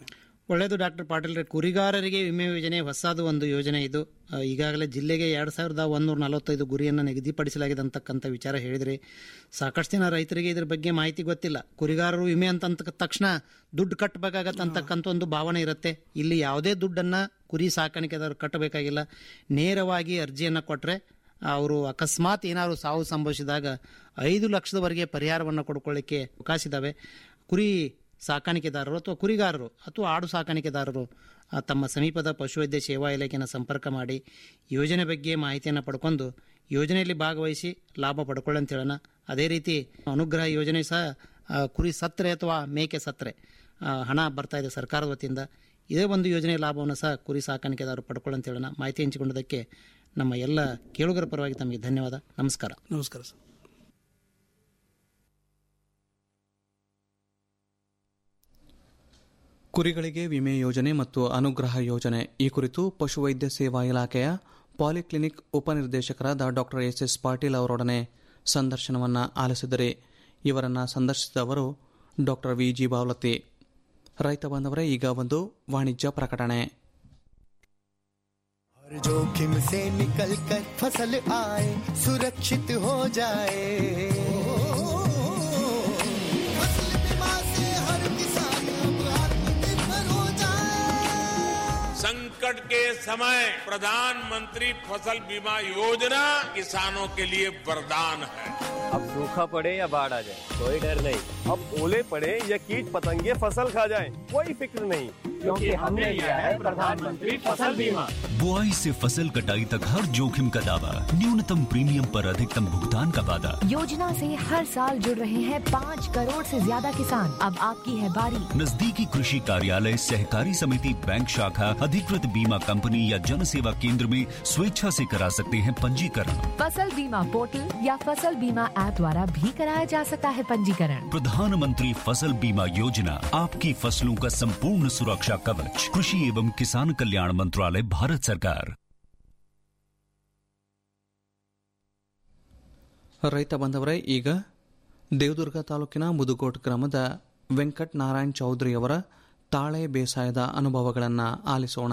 ಒಳ್ಳೆಯದು ಡಾಕ್ಟರ್ ಪಾಟೀಲ್ ಕುರಿಗಾರರಿಗೆ ವಿಮೆ ಯೋಜನೆ ಹೊಸದು ಒಂದು ಯೋಜನೆ ಇದು ಆ, ಈಗಾಗಲೇ ಜಿಲ್ಲೆಗೆ ಎರಡು ಸಾವಿರದ ಒಂದೂರ ನಲವತ್ತೈದು ಗುರಿಯನ್ನು ನಿಗದಿಪಡಿಸಲಾಗಿದೆ ಅಂತಕ್ಕಂಥ ವಿಚಾರ ಹೇಳಿದ್ರಿ ಸಾಕಷ್ಟು ಜನ ರೈತರಿಗೆ ಇದ್ರ ಬಗ್ಗೆ ಮಾಹಿತಿ ಗೊತ್ತಿಲ್ಲ ಕುರಿಗಾರರು ವಿಮೆ ಅಂತ ಅಂದ ತಕ್ಷಣ ದುಡ್ಡು ಕಟ್ಟಬೇಕಾಗತ್ತೆ ಅಂತಕ್ಕಂಥ ಒಂದು ಭಾವನೆ ಇರುತ್ತೆ ಇಲ್ಲಿ ಯಾವುದೇ ದುಡ್ಡನ್ನು ಕುರಿ ಸಾಕಾಣಿಕೆದಾರರು ಕಟ್ಟಬೇಕಾಗಿಲ್ಲ ನೇರವಾಗಿ ಅರ್ಜಿಯನ್ನು ಕೊಟ್ಟರೆ ಅವರು ಅಕಸ್ಮಾತ್ ಏನಾದ್ರು ಸಾವು ಸಂಭವಿಸಿದಾಗ ಐದು ಲಕ್ಷದವರೆಗೆ ಪರಿಹಾರವನ್ನು ಕೊಡ್ಕೊಳ್ಳಿಕ್ಕೆ ಅವಕಾಶ ಇದ್ದಾವೆ ಕುರಿ ಸಾಕಾಣಿಕೆದಾರರು ಅಥವಾ ಕುರಿಗಾರರು ಅಥವಾ ಆಡು ಸಾಕಾಣಿಕೆದಾರರು ಆ, ತಮ್ಮ ಸಮೀಪದ ಪಶುವೈದ್ಯ ಸೇವಾ ಇಲಾಖೆಯನ್ನು ಸಂಪರ್ಕ ಮಾಡಿ ಯೋಜನೆ ಬಗ್ಗೆ ಮಾಹಿತಿಯನ್ನು ಪಡ್ಕೊಂಡು ಯೋಜನೆಯಲ್ಲಿ ಭಾಗವಹಿಸಿ ಲಾಭ ಪಡ್ಕೊಳ್ಳಿ ಅಂತ ಹೇಳೋಣ ಅದೇ ರೀತಿ ಅನುಗ್ರಹ ಯೋಜನೆ ಸಹ ಆ, ಕುರಿ ಸತ್ರೆ ಅಥವಾ ಮೇಕೆ ಸತ್ರೆ ಆ, ಹಣ ಬರ್ತಾ ಇದೆ ಸರ್ಕಾರದ ವತಿಯಿಂದ ಇದೇ ಒಂದು ಯೋಜನೆ ಲಾಭವನ್ನು ಸಹ ಕುರಿ ಸಾಕಾಣಿಕೆದಾರರು ಪಡ್ಕೊಳ್ಳಿ ಅಂತ ಹೇಳೋಣ ಮಾಹಿತಿ ಹಂಚಿಕೊಂಡದಕ್ಕೆ ನಮ್ಮ ಎಲ್ಲ ಕೇಳುಗರ ಪರವಾಗಿ ತಮಗೆ ಧನ್ಯವಾದ ನಮಸ್ಕಾರ ನಮಸ್ಕಾರ ಸರ್ ಕುರಿಗಳಿಗೆ ವಿಮೆ ಯೋಜನೆ ಮತ್ತು ಅನುಗ್ರಹ ಯೋಜನೆ ಈ ಕುರಿತು ಪಶುವೈದ್ಯ ಸೇವಾ ಇಲಾಖೆಯ ಪಾಲಿಕ್ಲಿನಿಕ್ ಉಪನಿರ್ದೇಶಕರಾದ ಡಾಕ್ಟರ್ ಎಸ್ ಎಸ್ ಪಾಟೀಲ್ ಅವರೊಡನೆ ಸಂದರ್ಶನವನ್ನು ಆಲಿಸಿದರೆ ಇವರನ್ನು ಸಂದರ್ಶಿಸಿದವರು ಡಾಕ್ಟರ್ ವಿ ಜಿ ಬಾವಲತಿ ರೈತ ಬಾಂಧವರೇ ಈಗ ಒಂದು ವಾಣಿಜ್ಯ ಪ್ರಕಟಣೆ हर जोखिम से निकल कर फसल आए सुरक्षित हो जाए फसल बीमा से हर किसान अब आत्मनिर्भर हो जाए संकट के समय प्रधानमंत्री फसल बीमा योजना किसानों के लिए वरदान है अब सूखा पड़े या बाढ़ आ जाए कोई डर नहीं अब ओले पड़े या कीट पतंगे फसल खा जाए कोई फिक्र नहीं क्योंकि हमने लिया है प्रधानमंत्री फसल बीमा बुआई से फसल कटाई तक हर जोखिम का दावा न्यूनतम प्रीमियम पर अधिकतम भुगतान का वादा योजना से हर साल जुड़ रहे हैं पाँच करोड़ से ज्यादा किसान अब आपकी है बारी नजदीकी कृषि कार्यालय सहकारी समिति बैंक शाखा अधिकृत बीमा कंपनी या जन सेवा केंद्र में स्वेच्छा से करा सकते हैं पंजीकरण फसल बीमा पोर्टल या फसल बीमा ऐप द्वारा भी कराया जा सकता है पंजीकरण प्रधानमंत्री फसल बीमा योजना आपकी फसलों का संपूर्ण सुरक्षा कवच कृषि एवं किसान कल्याण मंत्रालय भारत सरकार ರೈತ ಬಂದವರೇ ಈಗ ದೇವದುರ್ಗ ತಾಲೂಕಿನ ಮುದುಗೋಟ್ ಗ್ರಾಮದ ವೆಂಕಟ್ ನಾರಾಯಣ್ ಚೌಧರಿಯವರ ತಾಳೆ ಬೇಸಾಯದ ಅನುಭವಗಳನ್ನು ಆಲಿಸೋಣ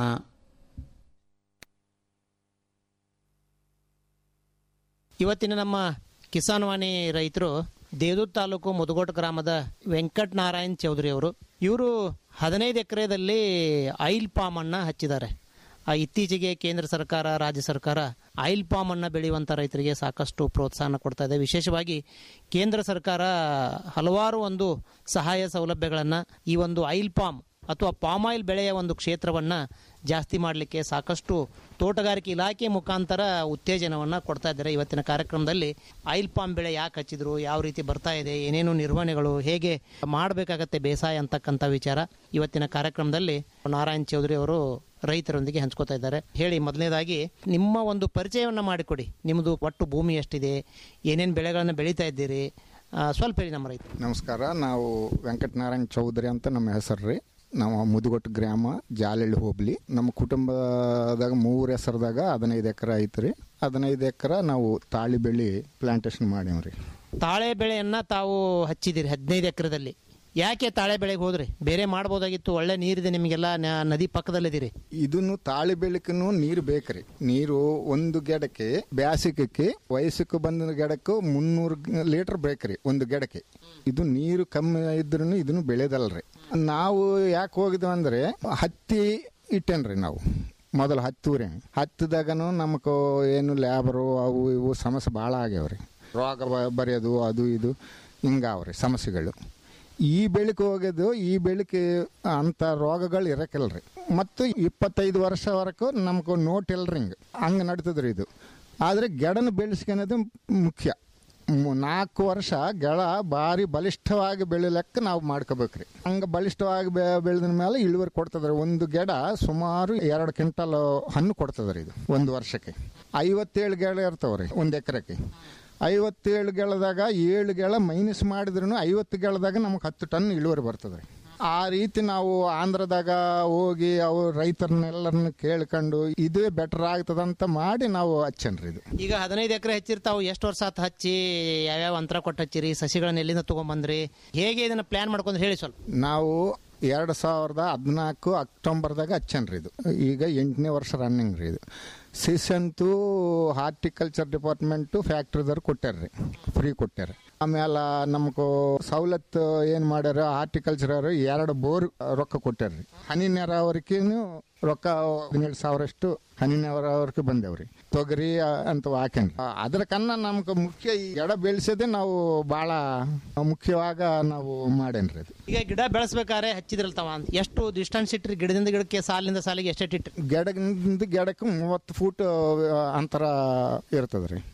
ಇವತ್ತಿನ ನಮ್ಮ ಕಿಸಾನ್ ವಾಣಿ ರೈತರು ದೇವದೂತ್ ತಾಲೂಕು ಮುದಗೋಟ್ ಗ್ರಾಮದ ವೆಂಕಟ್ ನಾರಾಯಣ್ ಚೌಧರಿ ಅವರು ಇವರು ಹದಿನೈದು ಎಕರೆದಲ್ಲಿ ಆಯಿಲ್ ಪಾಮ್ ಅನ್ನ ಹಚ್ಚಿದ್ದಾರೆ ಆ ಇತ್ತೀಚೆಗೆ ಕೇಂದ್ರ ಸರ್ಕಾರ ರಾಜ್ಯ ಸರ್ಕಾರ ಆಯಿಲ್ ಪಾಮ್ ಅನ್ನ ಬೆಳೆಯುವಂಥ ರೈತರಿಗೆ ಸಾಕಷ್ಟು ಪ್ರೋತ್ಸಾಹನ ಕೊಡ್ತಾ ಇದೆ ವಿಶೇಷವಾಗಿ ಕೇಂದ್ರ ಸರ್ಕಾರ ಹಲವಾರು ಒಂದು ಸಹಾಯ ಸೌಲಭ್ಯಗಳನ್ನು ಈ ಒಂದು ಆಯಿಲ್ ಪಾಮ್ ಅಥವಾ ಪಾಮ್ ಆಯಿಲ್ ಬೆಳೆಯ ಒಂದು ಕ್ಷೇತ್ರವನ್ನು ಜಾಸ್ತಿ ಮಾಡಲಿಕ್ಕೆ ಸಾಕಷ್ಟು ತೋಟಗಾರಿಕೆ ಇಲಾಖೆ ಮುಖಾಂತರ ಉತ್ತೇಜನವನ್ನು ಕೊಡ್ತಾ ಇದ್ದಾರೆ ಇವತ್ತಿನ ಕಾರ್ಯಕ್ರಮದಲ್ಲಿ ಆಯಿಲ್ ಪಾಮ್ ಬೆಳೆ ಯಾಕೆ ಹಚ್ಚಿದ್ರು ಯಾವ ರೀತಿ ಬರ್ತಾ ಇದೆ ಏನೇನು ನಿರ್ವಹಣೆಗಳು ಹೇಗೆ ಮಾಡಬೇಕಾಗತ್ತೆ ಬೇಸಾಯ ಅಂತಕ್ಕಂಥ ವಿಚಾರ ಇವತ್ತಿನ ಕಾರ್ಯಕ್ರಮದಲ್ಲಿ ನಾರಾಯಣ್ ಚೌಧರಿ ಅವರು ರೈತರೊಂದಿಗೆ ಹಂಚ್ಕೋತಾ ಇದ್ದಾರೆ ಹೇಳಿ ಮೊದಲನೇದಾಗಿ ನಿಮ್ಮ ಒಂದು ಪರಿಚಯವನ್ನು ಮಾಡಿಕೊಡಿ ನಿಮ್ಮದು ಒಟ್ಟು ಭೂಮಿ ಎಷ್ಟಿದೆ ಏನೇನು ಬೆಳೆಗಳನ್ನು ಬೆಳೀತಾ ಇದ್ದೀರಿ ಆ, ಸ್ವಲ್ಪ ಹೇಳಿ ನಮ್ಮ ರೈತ ನಮಸ್ಕಾರ ನಾವು ವೆಂಕಟನಾರಾಯಣ ಚೌಧರಿ ಅಂತ ನಮ್ಮ ಹೆಸರು ರೀ ನಾವು ಮುದುಗೊಟ್ಟು ಗ್ರಾಮ ಜಾಲಹಳ್ಳಿ ಹೋಬಳಿ ನಮ್ಮ ಕುಟುಂಬದಾಗ ಮೂರು ಹೆಸರದಾಗ ಹದಿನೈದು ಎಕರೆ ಐತೆ ರೀ ಹದಿನೈದು ಎಕರೆ ನಾವು ತಾಳಿ ಬೆಳೆ ಪ್ಲಾಂಟೇಶನ್ ಮಾಡೀವ್ರಿ ತಾಳೆ ಬೆಳೆಯನ್ನ ತಾವು ಹಚ್ಚಿದಿರಿ ಹದಿನೈದು ಎಕರೆದಲ್ಲಿ ಯಾಕೆ ತಾಳೆ ಬೆಳೆಗೆ ಹೋದ್ರಿ ಬೇರೆ ಮಾಡ್ಬೋದಾಗಿತ್ತು ಒಳ್ಳೆ ನೀರಿದೆ ನಿಮಗೆಲ್ಲ ನ- ನದಿ ಪಕ್ಕದಲ್ಲಿದ್ದೀರಿ ಇದನ್ನು ತಾಳಿ ಬೆಳಕನ್ನು ನೀರು ಬೇಕ್ರಿ ನೀರು ಒಂದು ಗಿಡಕ್ಕೆ ಬ್ಯಾಸಿಕಕ್ಕೆ ವಯಸ್ಸಕ್ಕೆ ಬಂದ ಗಿಡಕ್ಕೂ ಮುನ್ನೂರು ಲೀಟರ್ ಬೇಕ್ರಿ ಒಂದು ಗಿಡಕ್ಕೆ ಇದು ನೀರು ಕಮ್ಮಿ ಇದ್ರೂ ಇದನ್ನು ಬೆಳೆದಲ್ರಿ ನಾವು ಯಾಕೆ ಹೋಗಿದ್ವಿ ಅಂದ್ರೆ ಹತ್ತಿ ಇಟ್ಟೇನ್ರಿ ನಾವು ಮೊದಲು ಹತ್ತೂರಿ ಹತ್ತಿದಾಗನು ನಮಗೂ ಏನು ಲ್ಯಾಬರು ಅವು ಇವು ಸಮಸ್ಯೆ ಭಾಳ ಆಗ್ಯಾವ್ರಿ ರೋಗ ಬ- ಬರೆಯೋದು ಅದು ಇದು ಹಿಂಗಾವ್ರಿ ಸಮಸ್ಯೆಗಳು ಈ ಬೆಳಕು ಹೋಗೋದು ಈ ಬೆಳಕು ಅಂಥ ರೋಗಗಳು ಇರಕ್ಕಿಲ್ರಿ ಮತ್ತು ಇಪ್ಪತ್ತೈದು ವರ್ಷವರೆಗೂ ನಮ್ಗೆ ನೋಟ್ ಇಲ್ರಿ ಹಿಂಗೆ ಹಂಗೆ ನಡೀತದ್ರಿ ಇದು ಆದರೆ ಗೆಡನ ಬೆಳೆಸ್ಕೊಳೋದು ಮುಖ್ಯ ಮು- ನಾಲ್ಕು ವರ್ಷ ಗೆಳ ಭಾರಿ ಬಲಿಷ್ಠವಾಗಿ ಬೆಳಿಲಕ್ಕ ನಾವು ಮಾಡ್ಕೋಬೇಕ್ರಿ ಹಂಗೆ ಬಲಿಷ್ಠವಾಗಿ ಬೆ ಬೆಳೆದ ಮೇಲೆ ಇಳುವರಿ ಕೊಡ್ತದ್ರಿ ಒಂದು ಗೆಡ ಸುಮಾರು ಎರಡು ಕ್ವಿಂಟಲ್ ಹಣ್ಣು ಕೊಡ್ತದ್ರಿ ಇದು ಒಂದು ವರ್ಷಕ್ಕೆ ಐವತ್ತೇಳು ಗೆಳ ಇರ್ತಾವ್ರಿ ಒಂದು ಎಕರೆಗೆ ಐವತ್ತೇಳು ಗೆಳದಾಗ ಏಳು ಗೆಳ ಮೈನಸ್ ಮಾಡಿದ್ರು ಐವತ್ತು ಗೆಳದಾಗ ನಮಗೆ ಹತ್ತು ಟನ್ ಇಳುವರಿ ಬರ್ತದೆ ರೀ ಆ ರೀತಿ ನಾವು ಆಂಧ್ರದಾಗ ಹೋಗಿ ಅವು ರೈತರನ್ನೆಲ್ಲರನ್ನ ಕೇಳ್ಕೊಂಡು ಇದೇ ಬೆಟರ್ ಆಗ್ತದಂತ ಮಾಡಿ ನಾವು ಹಚ್ಚನ್ರಿ ಇದು ಈಗ ಹದಿನೈದು ಎಕರೆ ಹಚ್ಚಿರ್ತಾವು ಎಷ್ಟು ವರ್ಷ ಆತು ಹಚ್ಚಿ ಯಾವ್ಯಾವ ಅಂತರ ಕೊಟ್ಟು ಹಚ್ಚಿರಿ ಸಸಿಗಳನ್ನ ಎಲ್ಲಿಂದ ತೊಗೊಂಬಂದ್ರಿ ಹೇಗೆ ಇದನ್ನ ಪ್ಲಾನ್ ಮಾಡ್ಕೊಂಡು ಹೇಳಿ ಸ್ವಲ್ಪ ನಾವು ಎರಡು ಸಾವಿರದ ಹದಿನಾಲ್ಕು ಅಕ್ಟೋಬರ್ದಾಗ ಹಚ್ಚನ್ರಿ ಇದು ಈಗ ಎಂಟನೇ ವರ್ಷ ರನ್ನಿಂಗ್ ರೀ ಇದು ಸಿಸ್ ಅಂತೂ ಹಾರ್ಟಿಕಲ್ಚರ್ ಡಿಪಾರ್ಟ್ಮೆಂಟು ಫ್ಯಾಕ್ಟ್ರಿದವ್ರು ಕೊಟ್ಟಾರ್ರಿ ಫ್ರೀ ಕೊಟ್ಟಾರ ಆಮೇಲೆ ನಮ್ಗೆ ಸವಲತ್ತು ಏನು ಮಾಡ್ಯಾರ ಹಾರ್ಟಿಕಲ್ಚರ್ ಅವರು ಎರಡು ಬೋರ್ ರೊಕ್ಕ ಕೊಟ್ಟಾರ್ರಿ ಹನಿ ನೀರಾವರಿಕೆನು ರೊಕ್ಕ ಹದಿನೇಳು ಸಾವಿರಷ್ಟು ಹನಿ ನೀರಾವರಿಕೆ ಬಂದೇವ್ರಿ ತೊಗರಿ ಅಂತ ಹಾಕ್ಯಂಡ್ರಿ ಅದ್ರ ಕನ್ನ ನಮ್ಗೆ ಮುಖ್ಯ ಈ ಎಡ ಬೆಳೆಸೋದೇ ನಾವು ಭಾಳ ಮುಖ್ಯವಾಗ ನಾವು ಮಾಡೇನ್ರಿ ಅದು ಈಗ ಗಿಡ ಬೆಳೆಸ್ಬೇಕಾದ್ರೆ ಹಚ್ಚಿದ್ರಲ್ ತಾವ ಅಂತ ಎಷ್ಟು ಡಿಸ್ಟೆನ್ಸ್ ಇಟ್ರಿ ಗಿಡದಿಂದ ಗಿಡಕ್ಕೆ ಸಾಲಿನಿಂದ ಸಾಲಿಗೆ ಎಷ್ಟೆಷ್ಟು ಇಟ್ರಿ ಗಿಡದಿಂದ ಗಿಡಕ್ಕೆ ಮೂವತ್ತು ಫೂಟ್ ಅಂತರ ಇರ್ತದೆ ರೀ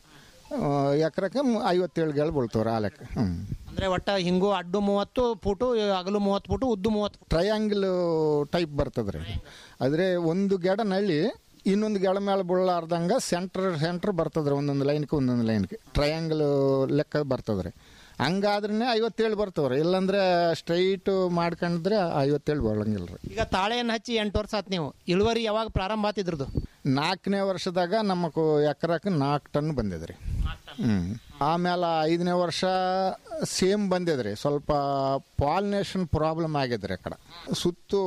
ಎಕರೆಕ್ಕೆ ಐವತ್ತೇಳು ಗೆಳ ಬೀಳ್ತಾವ್ರಿ ಆ ಲೆಕ್ಕ ಹ್ಞೂ ಅಂದ್ರೆ ಒಟ್ಟ ಹಿಂಗು ಅಡ್ಡು ಮೂವತ್ತು ಫೂಟು ಅಗಲು ಮೂವತ್ತು ಫೂಟು ಉದ್ದು ಮೂವತ್ತು ಟ್ರಯಾಂಗಲ್ ಟೈಪ್ ಬರ್ತದೆ ರೀ ಆದರೆ ಒಂದು ಗಿಡ ನಳ್ಳಿ ಇನ್ನೊಂದು ಗಿಡ ಮೇಲೆ ಬೀಳಾರ್ದಂಗೆ ಸೆಂಟ್ರ್ ಸೆಂಟ್ರ್ ಬರ್ತದೆ ರೀ ಒಂದೊಂದು ಲೈನ್ಗೆ ಒಂದೊಂದು ಲೈನ್ಗೆ ಟ್ರಯಾಂಗಲ್ ಲೆಕ್ಕ ಬರ್ತದೆ ರೀ ಹಂಗಾದ್ರೆ ಐವತ್ತೇಳು ಬರ್ತವೆ ರೀ ಇಲ್ಲಾಂದ್ರೆ ಸ್ಟ್ರೈಟ್ ಮಾಡ್ಕೊಂಡ್ರೆ ಐವತ್ತೇಳು ಬರೋಂಗಿಲ್ಲ ರೀ ಈಗ ತಾಳೆಯನ್ನು ಹಚ್ಚಿ ಎಂಟು ವರ್ಷ ಆತ್ ನೀವು ಇಳುವರಿ ಯಾವಾಗ ಪ್ರಾರಂಭ ಆತಿದ್ರದ್ದು ನಾಲ್ಕನೇ ವರ್ಷದಾಗ ನಮಗೆ ಎಕರೆಕ್ಕೆ ನಾಲ್ಕು ಟನ್ ಬಂದಿದೆ ರೀ ಹ್ಞೂ ಆಮೇಲೆ ಐದನೇ ವರ್ಷ ಸೇಮ್ ಬಂದಿದ್ರಿ ಸ್ವಲ್ಪ ಪಾಲಿನೇಷನ್ ಪ್ರಾಬ್ಲಮ್ ಆಗಿದ್ರಿ ಆ ಕಡೆ ಸುತ್ತು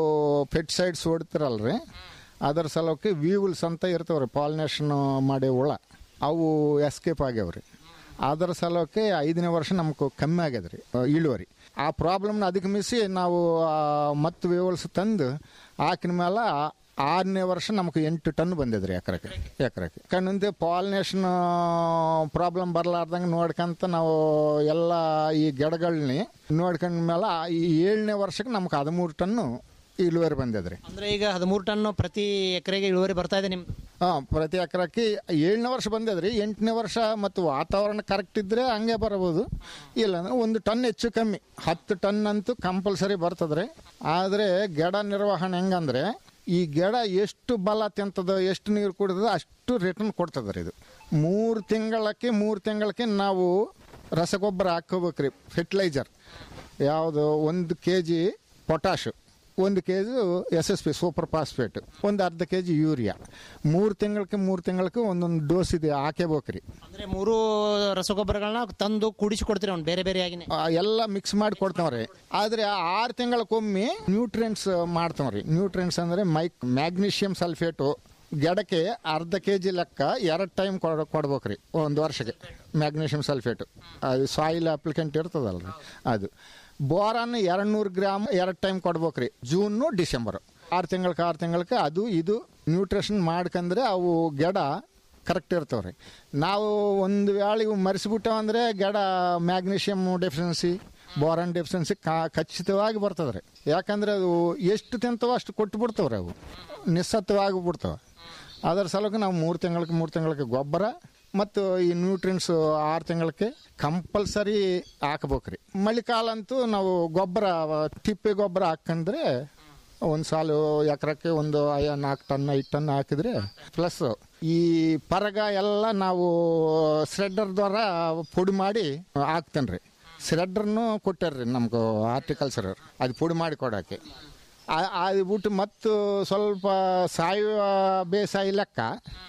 ಪೆಟ್ ಸೈಡ್ಸ್ ಹೊಡ್ತಿರಲ್ರಿ ಅದರ ಸಲುವಾಗಿ ವೀವುಲ್ಸ್ ಅಂತ ಇರ್ತಾವ್ರಿ ಪಾಲಿನೇಷನ್ ಮಾಡಿ ಹುಳ ಅವು ಎಸ್ಕೇಪ್ ಆಗ್ಯಾವ್ರಿ ಅದರ ಸಲುವಾಗಿ ಐದನೇ ವರ್ಷ ನಮ್ಗೆ ಕಮ್ಮಿ ಆಗ್ಯದ್ರಿ ಆ, ಇಳುವರಿ ಆ ಪ್ರಾಬ್ಲಮ್ನ ಅದಕ್ಕೆ ಮಿಸಿ ನಾವು ಆ, ಮತ್ತೆ ವೇವಲ್ಸ್ ತಂದು ಹಾಕಿನ ಮೇಲೆ ಆರನೇ ವರ್ಷ ನಮ್ಗೆ ಎಂಟು ಟನ್ ಬಂದಿದ್ರಿ ಎಕರೆಗೆ ಎಕರೆಗೆ ಕಣ್ಣಿಂದ ಪಾಲಿನೇಷನ್ ಪ್ರಾಬ್ಲಮ್ ಬರಲಾರ್ದಂಗೆ ನೋಡ್ಕೊಂತ ನಾವು ಎಲ್ಲ ಈ ಗಿಡಗಳನ್ನ ನೋಡ್ಕೊಂಡ ಮೇಲೆ ಈ ಏಳನೇ ವರ್ಷಕ್ಕೆ ನಮ್ಗೆ ಹದಿಮೂರು ಟನ್ನು ಇಳುವರಿ ಬಂದಿದ್ರಿ ಅಂದ್ರೆ ಈಗ ಹದಿಮೂರು ಟನ್ ಪ್ರತಿ ಎಕರೆಗೆ ಇಳುವರಿ ಬರ್ತಾ ಇದೆ ನಿಮ್ದು ಹಾಂ ಪ್ರತಿ ಎಕರೆಕ್ಕೆ ಏಳನೇ ವರ್ಷ ಬಂದಿದ್ರಿ ಎಂಟನೇ ವರ್ಷ ಮತ್ತು ವಾತಾವರಣ ಕರೆಕ್ಟ್ ಇದ್ದರೆ ಹಂಗೆ ಬರಬಹುದು ಇಲ್ಲಾಂದ್ರೆ ಒಂದು ಟನ್ ಹೆಚ್ಚು ಕಮ್ಮಿ ಹತ್ತು ಟನ್ ಅಂತೂ ಕಂಪಲ್ಸರಿ ಬರ್ತದ್ರಿ ಆದರೆ ಗಿಡ ನಿರ್ವಹಣೆ ಹೆಂಗಂದ್ರೆ ಈ ಗಿಡ ಎಷ್ಟು ಬಲ ತಿಂತದೋ ಎಷ್ಟು ನೀರು ಕುಡಿದೋ ಅಷ್ಟು ರಿಟರ್ನ್ ಕೊಡ್ತದೆ ಇದು ಮೂರು ತಿಂಗಳಕ್ಕೆ ಮೂರು ತಿಂಗಳಕ್ಕೆ ನಾವು ರಸಗೊಬ್ಬರ ಹಾಕೋಬೇಕ್ರಿ ಫೆರ್ಟಿಲೈಸರ್ ಯಾವುದು ಒಂದು ಕೆ ಜಿ ಪೊಟ್ಯಾಶು ಒಂದು K G S S P super phosphate ಒಂದು ಅರ್ಧ ಕೆ ಜಿ ಯೂರಿಯಾ ಮೂರು ತಿಂಗಳಕ್ಕೆ ಮೂರು ತಿಂಗಳಕ್ಕೆ ಒಂದೊಂದು ಡೋಸ್ ಇದೆ ಹಾಕೇಬೇಕ್ರಿ ಅಂದ್ರೆ ಮೂರು ರಸಗೊಬ್ಬರಗಳನ್ನ ತಂದು ಕೂಡಿಸಿ ಕೊಡ್ತೀರಿ ಅವ್ನು ಬೇರೆ ಬೇರೆ ಆಗಿನೇ ಆ, ಎಲ್ಲ ಮಿಕ್ಸ್ ಮಾಡಿ ಕೊಡ್ತಾವ್ರಿ ಆದರೆ ಆರು ತಿಂಗಳಕ್ಕೊಮ್ಮೆ ನ್ಯೂಟ್ರಿಯೆಂಟ್ಸ್ ಮಾಡ್ತಾವ್ರಿ ನ್ಯೂಟ್ರಿಯೆಂಟ್ಸ್ ಅಂದರೆ ಮೈಕ್ ಮ್ಯಾಗ್ನೀಷಿಯಂ ಸಲ್ಫೇಟು ಗಿಡಕ್ಕೆ ಅರ್ಧ ಕೆ ಜಿ ಲೆಕ್ಕ ಎರಡು ಟೈಮ್ ಕೊಡ ಕೊಡ್ಬೇಕ್ರಿ ಒಂದು ವರ್ಷಕ್ಕೆ ಮ್ಯಾಗ್ನೀಷಿಯಂ ಸಲ್ಫೇಟು ಅದು ಸಾಯಿಲ್ ಅಪ್ಲಿಕೆಂಟ್ ಇರ್ತದಲ್ರಿ ಅದು ಬೋರಾನ್ ಎರಡು ನೂರು ಗ್ರಾಮ್ ಎರಡು ಟೈಮ್ ಕೊಡ್ಬೇಕ್ರಿ ಜೂನು ಡಿಸೆಂಬರು ಆರು ತಿಂಗಳಿಗೆ ಆರು ತಿಂಗಳಿಗೆ ಅದು ಇದು ನ್ಯೂಟ್ರಿಷನ್ ಮಾಡ್ಕಂದ್ರೆ ಅವು ಗಿಡ ಕರೆಕ್ಟ್ ಇರ್ತಾವ್ರಿ ನಾವು ಒಂದು ವೇಳೆ ಇವು ಮರೆಸಿಬಿಟ್ಟವ ಅಂದರೆ ಗಿಡ ಮ್ಯಾಗ್ನೀಷಿಯಮ್ ಡೆಫಿಷಿಯನ್ಸಿ ಬೋರಾನ್ ಡೆಫಿಷಿಯನ್ಸಿ ಕಾ ಖಚಿತವಾಗಿ ಬರ್ತದೆ ರೀ ಯಾಕಂದ್ರೆ ಅದು ಎಷ್ಟು ತಿಂತವೋ ಅಷ್ಟು ಕೊಟ್ಟು ಬಿಡ್ತಾವ್ರಿ ಅವು ನಿಸ್ಸತ್ವವಾಗಿ ಬಿಡ್ತಾವೆ ಅದರ ಸಲುವಾಗಿ ನಾವು ಮೂರು ತಿಂಗಳಿಗೆ ಮೂರು ತಿಂಗಳಿಗೆ ಗೊಬ್ಬರ ಮತ್ತು ಈ ನ್ಯೂಟ್ರಿಯನ್ಸ್ ಆರು ತಿಂಗಳಿಗೆ ಕಂಪಲ್ಸರಿ ಹಾಕ್ಬೇಕ್ರಿ ಮಳೆಕಾಲ ಅಂತೂ ನಾವು ಗೊಬ್ಬರ ತಿಪ್ಪೆ ಗೊಬ್ಬರ ಹಾಕಂದ್ರೆ ಒಂದು ಸಾಲು ಎಕರೆಕ್ಕೆ ಒಂದು ಐ- ನಾಲ್ಕು ಟನ್ ಐದು ಟನ್ ಹಾಕಿದ್ರೆ ಪ್ಲಸ್ ಈ ಪರಗ ಎಲ್ಲ ನಾವು ಸ್ರೆಡ್ಡರ್ ದ್ವಾರ ಪುಡಿ ಮಾಡಿ ಹಾಕ್ತೇನೆ ರೀ ಸ್ರೆಡ್ಡರ್ನು ಕೊಟ್ಟಾರ್ರಿ ನಮ್ಗೆ ಹಾರ್ಟಿಕಲ್ಚರ್ ಅದು ಪುಡಿ ಮಾಡಿ ಕೊಡೋಕ್ಕೆ ಆ- ಅದು ಬಿಟ್ಟು ಮತ್ತು ಸ್ವಲ್ಪ ಸಾವಯವ ಬೇಸಾಯ ಲೆಕ್ಕ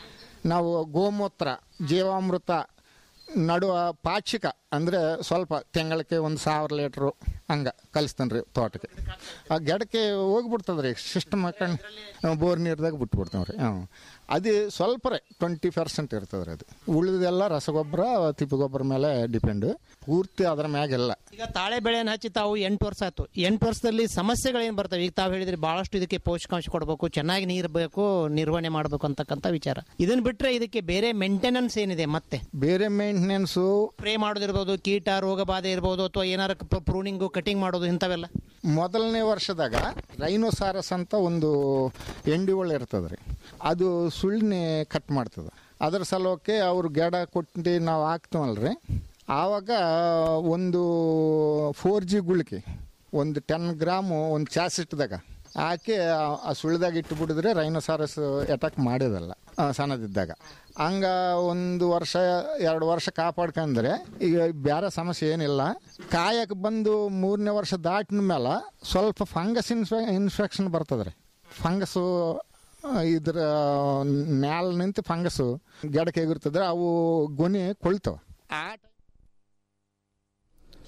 ನಾವು ಗೋಮೂತ್ರ ಜೀವಾಮೃತ ನಡುವ ಪಾಕ್ಷಿಕ ಅಂದರೆ ಸ್ವಲ್ಪ ತಿಂಗಳಿಗೆ ಒಂದು ಸಾವಿರ ಲೀಟ್ರು ಹಂಗೆ ಕಲಿಸ್ತಾನೆ ರೀ ತೋಟಕ್ಕೆ ಆ ಗಿಡಕ್ಕೆ ಹೋಗ್ಬಿಡ್ತದೆ ರೀ ಸಿಸ್ಟಮ್ ಹಾಕೊಂಡು ಬೋರ್ ನೀರ್ದಾಗ ಬಿಟ್ಬಿಡ್ತಾವೆ ರೀ ಹ್ಞೂ ಅದು ಸ್ವಲ್ಪ ರೀ ಟ್ವೆಂಟಿ ಪರ್ಸೆಂಟ್ ಇರ್ತದೆ ರೀ ಅದು ಉಳಿದೆಲ್ಲ ರಸಗೊಬ್ಬರ ತಿಪ್ಪಿ ಗೊಬ್ಬರ ಮೇಲೆ ಡಿಪೆಂಡ್ ಪೂರ್ತಿ ಅದರ ಮ್ಯಾಗೆಲ್ಲ ಈಗ ತಾಳೆ ಬೆಳೆಯನ್ನು ಹಚ್ಚಿ ತಾವು ಎಂಟು ವರ್ಷ ಆಯ್ತು ಎಂಟು ವರ್ಷದಲ್ಲಿ ಸಮಸ್ಯೆಗಳೇನು ಬರ್ತವೆ ಈಗ ತಾವು ಹೇಳಿದ್ರಿ ಬಹಳಷ್ಟು ಇದಕ್ಕೆ ಪೋಷಕಾಂಶ ಕೊಡಬೇಕು ಚೆನ್ನಾಗಿ ನೀರು ಬೇಕು ನಿರ್ವಹಣೆ ಮಾಡಬೇಕು ಅಂತಕ್ಕಂಥ ವಿಚಾರ ಇದನ್ನ ಬಿಟ್ರೆ ಇದಕ್ಕೆ ಬೇರೆ ಮೇಂಟೆನೆನ್ಸ್ ಏನಿದೆ ಮತ್ತೆ ಬೇರೆ ಮೇಂಟೆನೆನ್ಸು ಸ್ಪ್ರೇ ಮಾಡೋದಿರ್ಬೋದು ಕೀಟ ರೋಗ ಬಾಧೆ ಇರ್ಬೋದು ಅಥವಾ ಏನಾರ ಪ್ರೂನಿಂಗು ಕಟಿಂಗ್ ಮಾಡೋದು ಇಂಥವೆಲ್ಲ ಮೊದಲನೇ ವರ್ಷದಾಗ ರೈನೋಸಾರಸ್ ಅಂತ ಒಂದು ಎಂಡಿಗಳು ಇರ್ತದೆ ರೀ ಅದು ಸುಳ್ಳಿನೇ ಕಟ್ ಮಾಡ್ತದೆ ಅದರ ಸಲುವಾಗಿ ಅವ್ರು ಗಿಡ ಕೊಟ್ಟು ನಾವು ಹಾಕ್ತೀವಲ್ರಿ ಆವಾಗ ಒಂದು ಫೋರ್ ಜಿ ಗುಳಿಕೆ ಒಂದು ಟೆನ್ ಗ್ರಾಮು ಒಂದು ಚಾಸಿಟ್ದಾಗ ಹಾಕಿ ಆ- ಆ ಸುಳ್ಳಿದಾಗ ಇಟ್ಟು ಬಿಡಿದ್ರೆ ರೈನೋಸಾರಸ್ ಅಟ್ಯಾಕ್ ಮಾಡಿದಲ್ಲ ಆ, ಸಣ್ಣದಿದ್ದಾಗ ಹಂಗ ಒಂದು ವರ್ಷ ಎರಡು ವರ್ಷ ಕಾಪಾಡ್ಕೊಂಡ್ರೆ ಈಗ ಬೇರೆ ಸಮಸ್ಯೆ ಏನಿಲ್ಲ ಕಾಯಕ್ಕೆ ಬಂದು ಮೂರನೇ ವರ್ಷ ದಾಟಿನ ಮೇಲೆ ಸ್ವಲ್ಪ ಫಂಗಸ್ ಇನ್ಫೆ ಇನ್ಫೆಕ್ಷನ್ ಬರ್ತದೆ ರೀ ಫಂಗಸ್ಸು ಇದ್ರ ಮ್ಯಾಲ ನಿಂತು ಫಂಗಸ್ಸು ಗಿಡಕ್ಕೆ ಎಗಿರ್ತದ್ರೆ ಅವು ಗೊನೆ ಕೊಳ್ತವೆ ಆ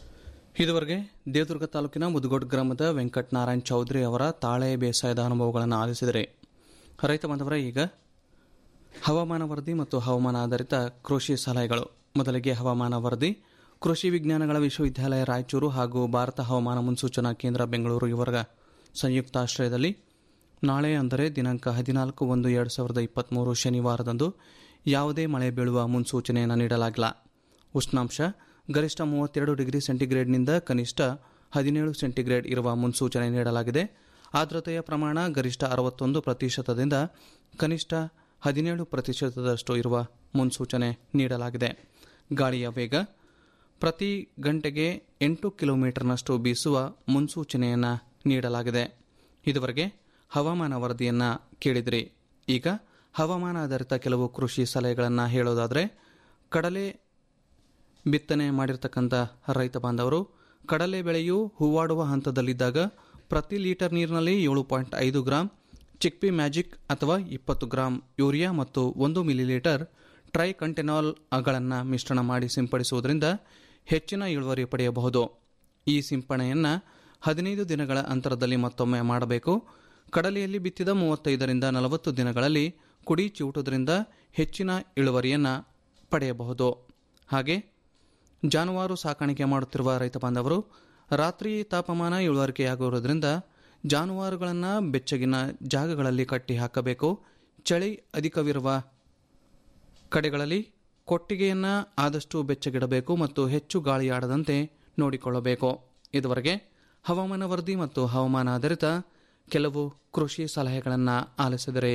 ಇದುವರೆಗೆ ದೇವದುರ್ಗ ತಾಲೂಕಿನ ಮುದುಗೋಡ್ ಗ್ರಾಮದ ವೆಂಕಟ್ ನಾರಾಯಣ್ ಚೌಧರಿ ಅವರ ತಾಳೆ ಬೇಸಾಯದ ಅನುಭವಗಳನ್ನು ಆಲಿಸಿದರೆ ರೈತ ಬಾಂಧವರ ಈಗ ಹವಾಮಾನ ವರದಿ ಮತ್ತು ಹವಾಮಾನ ಆಧಾರಿತ ಕೃಷಿ ಸಲಹೆಗಳು ಮೊದಲಿಗೆ ಹವಾಮಾನ ವರದಿ ಕೃಷಿ ವಿಜ್ಞಾನಗಳ ವಿಶ್ವವಿದ್ಯಾಲಯ ರಾಯಚೂರು ಹಾಗೂ ಭಾರತ ಹವಾಮಾನ ಮುನ್ಸೂಚನಾ ಕೇಂದ್ರ ಬೆಂಗಳೂರು ಇವರ ಸಂಯುಕ್ತಾಶ್ರಯದಲ್ಲಿ ನಾಳೆ ಅಂದರೆ ದಿನಾಂಕ ಹದಿನಾಲ್ಕು ಒಂದು ಎರಡು ಸಾವಿರದ ಇಪ್ಪತ್ತ್ಮೂರು ಶನಿವಾರದಂದು ಯಾವುದೇ ಮಳೆ ಬೀಳುವ ಮುನ್ಸೂಚನೆಯನ್ನು ನೀಡಲಾಗಿಲ್ಲ ಉಷ್ಣಾಂಶ ಗರಿಷ್ಠ ಮೂವತ್ತೆರಡು ಡಿಗ್ರಿ ಸೆಂಟಿಗ್ರೇಡ್ನಿಂದ ಕನಿಷ್ಠ ಹದಿನೇಳು ಸೆಂಟಿಗ್ರೇಡ್ ಇರುವ ಮುನ್ಸೂಚನೆ ನೀಡಲಾಗಿದೆ ಆರ್ದ್ರತೆಯ ಪ್ರಮಾಣ ಗರಿಷ್ಠ ಅರವತ್ತೊಂದು ಪ್ರತಿಶತದಿಂದ ಕನಿಷ್ಠ ಹದಿನೇಳು ಪ್ರತಿಶತದಷ್ಟು ಇರುವ ಮುನ್ಸೂಚನೆ ನೀಡಲಾಗಿದೆ ಗಾಳಿಯ ವೇಗ ಪ್ರತಿ ಗಂಟೆಗೆ ಎಂಟು ಕಿಲೋಮೀಟರ್ನಷ್ಟು ಬೀಸುವ ಮುನ್ಸೂಚನೆಯನ್ನು ನೀಡಲಾಗಿದೆ ಇದುವರೆಗೆ ಹವಾಮಾನ ವರದಿಯನ್ನು ಕೇಳಿದಿರಿ ಈಗ ಹವಾಮಾನ ಆಧಾರಿತ ಕೆಲವು ಕೃಷಿ ಸಲಹೆಗಳನ್ನು ಹೇಳೋದಾದರೆ ಕಡಲೆ ಬಿತ್ತನೆ ಮಾಡಿರ್ತಕ್ಕಂಥ ರೈತ ಬಾಂಧವರು ಕಡಲೆ ಬೆಳೆಯು ಹೂವಾಡುವ ಹಂತದಲ್ಲಿದ್ದಾಗ ಪ್ರತಿ ಲೀಟರ್ ನೀರಿನಲ್ಲಿ ಏಳು ಪಾಯಿಂಟ್ ಐದು ಗ್ರಾಂ ಚಿಕ್ಪಿ ಮ್ಯಾಜಿಕ್ ಅಥವಾ ಇಪ್ಪತ್ತು ಗ್ರಾಂ ಯೂರಿಯಾ ಮತ್ತು ಒಂದು ಮಿಲಿಲೀಟರ್ ಟ್ರೈ ಕಂಟೆನಾಲ್ಗಳನ್ನು ಮಿಶ್ರಣ ಮಾಡಿ ಸಿಂಪಡಿಸುವುದರಿಂದ ಹೆಚ್ಚಿನ ಇಳುವರಿ ಪಡೆಯಬಹುದು ಈ ಸಿಂಪಡಣೆಯನ್ನು ಹದಿನೈದು ದಿನಗಳ ಅಂತರದಲ್ಲಿ ಮತ್ತೊಮ್ಮೆ ಮಾಡಬೇಕು ಕಡಲೆಯಲ್ಲಿ ಬಿತ್ತಿದ ಮೂವತ್ತೈದರಿಂದ ನಲವತ್ತು ದಿನಗಳಲ್ಲಿ ಕುಡಿ ಚಿವುಟುವುದರಿಂದ ಹೆಚ್ಚಿನ ಇಳುವರಿಯನ್ನು ಪಡೆಯಬಹುದು ಹಾಗೆ ಜಾನುವಾರು ಸಾಕಾಣಿಕೆ ಮಾಡುತ್ತಿರುವ ರೈತ ಬಾಂಧವರು ರಾತ್ರಿ ತಾಪಮಾನ ಇಳುವರಿಕೆಯಾಗಿರುವುದರಿಂದ ಜಾನುವಾರುಗಳನ್ನು ಬೆಚ್ಚಗಿನ ಜಾಗಗಳಲ್ಲಿ ಕಟ್ಟಿ ಹಾಕಬೇಕು ಚಳಿ ಅಧಿಕವಿರುವ ಕಡೆಗಳಲ್ಲಿ ಕೊಟ್ಟಿಗೆಯನ್ನು ಆದಷ್ಟು ಬೆಚ್ಚಗಿಡಬೇಕು ಮತ್ತು ಹೆಚ್ಚು ಗಾಳಿ ಆಡದಂತೆ ನೋಡಿಕೊಳ್ಳಬೇಕು ಇದುವರೆಗೆ ಹವಾಮಾನ ವರದಿ ಮತ್ತು ಹವಾಮಾನ ಆಧಾರಿತ ಕೆಲವು ಕೃಷಿ ಸಲಹೆಗಳನ್ನು ಆಲಿಸಿದರೆ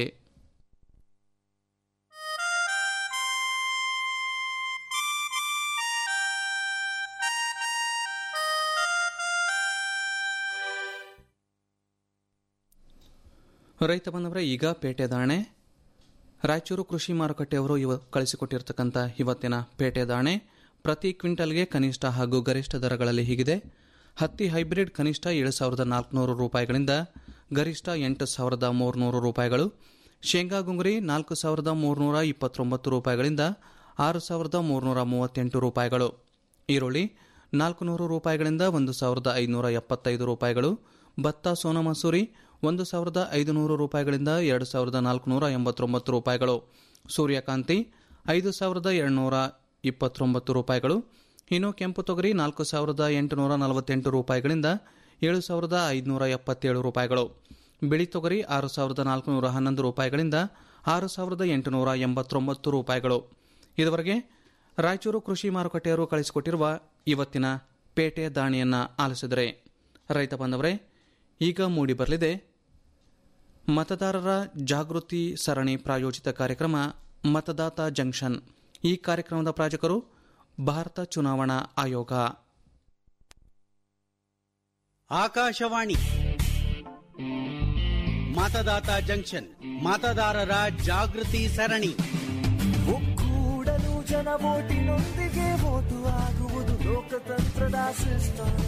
ರೈತ ಬಂದವರ ಈಗ ಪೇಟೆ ದಾಣೆ ರಾಯಚೂರು ಕೃಷಿ ಮಾರುಕಟ್ಟೆಯವರು ಇವ ಕಳಿಸಿಕೊಟ್ಟಿರ್ತಕ್ಕಂಥ ಇವತ್ತಿನ ಪೇಟೆ ದಾಣೆ ಪ್ರತಿ ಕ್ವಿಂಟಲ್ಗೆ ಕನಿಷ್ಠ ಹಾಗೂ ಗರಿಷ್ಠ ದರಗಳಲ್ಲಿ ಹೀಗಿದೆ ಹತ್ತಿ ಹೈಬ್ರಿಡ್ ಕನಿಷ್ಠ ಏಳು ಸಾವಿರದ ನಾಲ್ಕುನೂರು ರೂಪಾಯಿಗಳಿಂದ ಗರಿಷ್ಠ ಎಂಟು ಸಾವಿರದ ಮೂರುನೂರು ರೂಪಾಯಿಗಳು ಶೇಂಗಾ ಗುಂಗುರಿ ನಾಲ್ಕು ಸಾವಿರದ ಮೂರುನೂರ ಇಪ್ಪತ್ತೊಂಬತ್ತು ರೂಪಾಯಿಗಳಿಂದ ಆರು ಸಾವಿರದ ಮೂರುನೂರ ಮೂವತ್ತೆಂಟು ರೂಪಾಯಿಗಳು ಈರುಳ್ಳಿ ನಾಲ್ಕುನೂರು ರೂಪಾಯಿಗಳಿಂದ ಒಂದು ಸಾವಿರದ ಐದುನೂರ ಎಪ್ಪತ್ತೈದು ರೂಪಾಯಿಗಳು ಭತ್ತ ಸೋನಾ ಮಸೂರಿ ಒಂದು ಸಾವಿರದ ಐದುನೂರು ರೂಪಾಯಿಗಳಿಂದ ಎರಡು ಸಾವಿರದ ನಾಲ್ಕುನೂರ ಎಂಬತ್ತೊಂಬತ್ತು ರೂಪಾಯಿಗಳು ಸೂರ್ಯಕಾಂತಿ ಐದು ಸಾವಿರದ ಎರಡುನೂರ ಇಪ್ಪತ್ತೊಂಬತ್ತು ರೂಪಾಯಿಗಳು ಇನ್ನು ಕೆಂಪು ತೊಗರಿ ನಾಲ್ಕು ಸಾವಿರದ ಎಂಟುನೂರ ನಲವತ್ತೆಂಟು ರೂಪಾಯಿಗಳಿಂದ ಏಳು ಸಾವಿರದ ಐದುನೂರ ಎಪ್ಪತ್ತೇಳು ರೂಪಾಯಿಗಳು ಬಿಳಿ ತೊಗರಿ ಆರು ಸಾವಿರದ ನಾಲ್ಕುನೂರ ಹನ್ನೊಂದು ರೂಪಾಯಿಗಳಿಂದ ಆರು ಸಾವಿರದ ಎಂಟುನೂರ ಎಂಬತ್ತೊಂಬತ್ತು ರೂಪಾಯಿಗಳು ಇದುವರೆಗೆ ರಾಯಚೂರು ಕೃಷಿ ಮಾರುಕಟ್ಟೆಯವರು ಕಳಿಸಿಕೊಟ್ಟಿರುವ ಇವತ್ತಿನ ಪೇಟೆ ದಾಣಿಯನ್ನು ಆಲಿಸಿದರೆ ರೈತ ಬಾಂಧವರೇ ಈಗ ಮೂಡಿ ಬರಲಿದೆ ಮತದಾರರ ಜಾಗೃತಿ ಸರಣಿ ಪ್ರಾಯೋಜಿತ ಕಾರ್ಯಕ್ರಮ ಮತದಾತ ಜಂಕ್ಷನ್ ಈ ಕಾರ್ಯಕ್ರಮದ ಪ್ರಾಯೋಜಕರು ಭಾರತ ಚುನಾವಣಾ ಆಯೋಗ ಆಕಾಶವಾಣಿ ಮತದಾತ ಜಂಕ್ಷನ್ ಮತದಾರರ ಜಾಗೃತಿ ಸರಣಿ ಒಕ್ಕೂಡಲು ಜನ ಓಟಿನೊಂದಿಗೆ ಓಟು ಆಗುವುದು ಲೋಕತಂತ್ರದ ಸಿಸ್ಟಮ್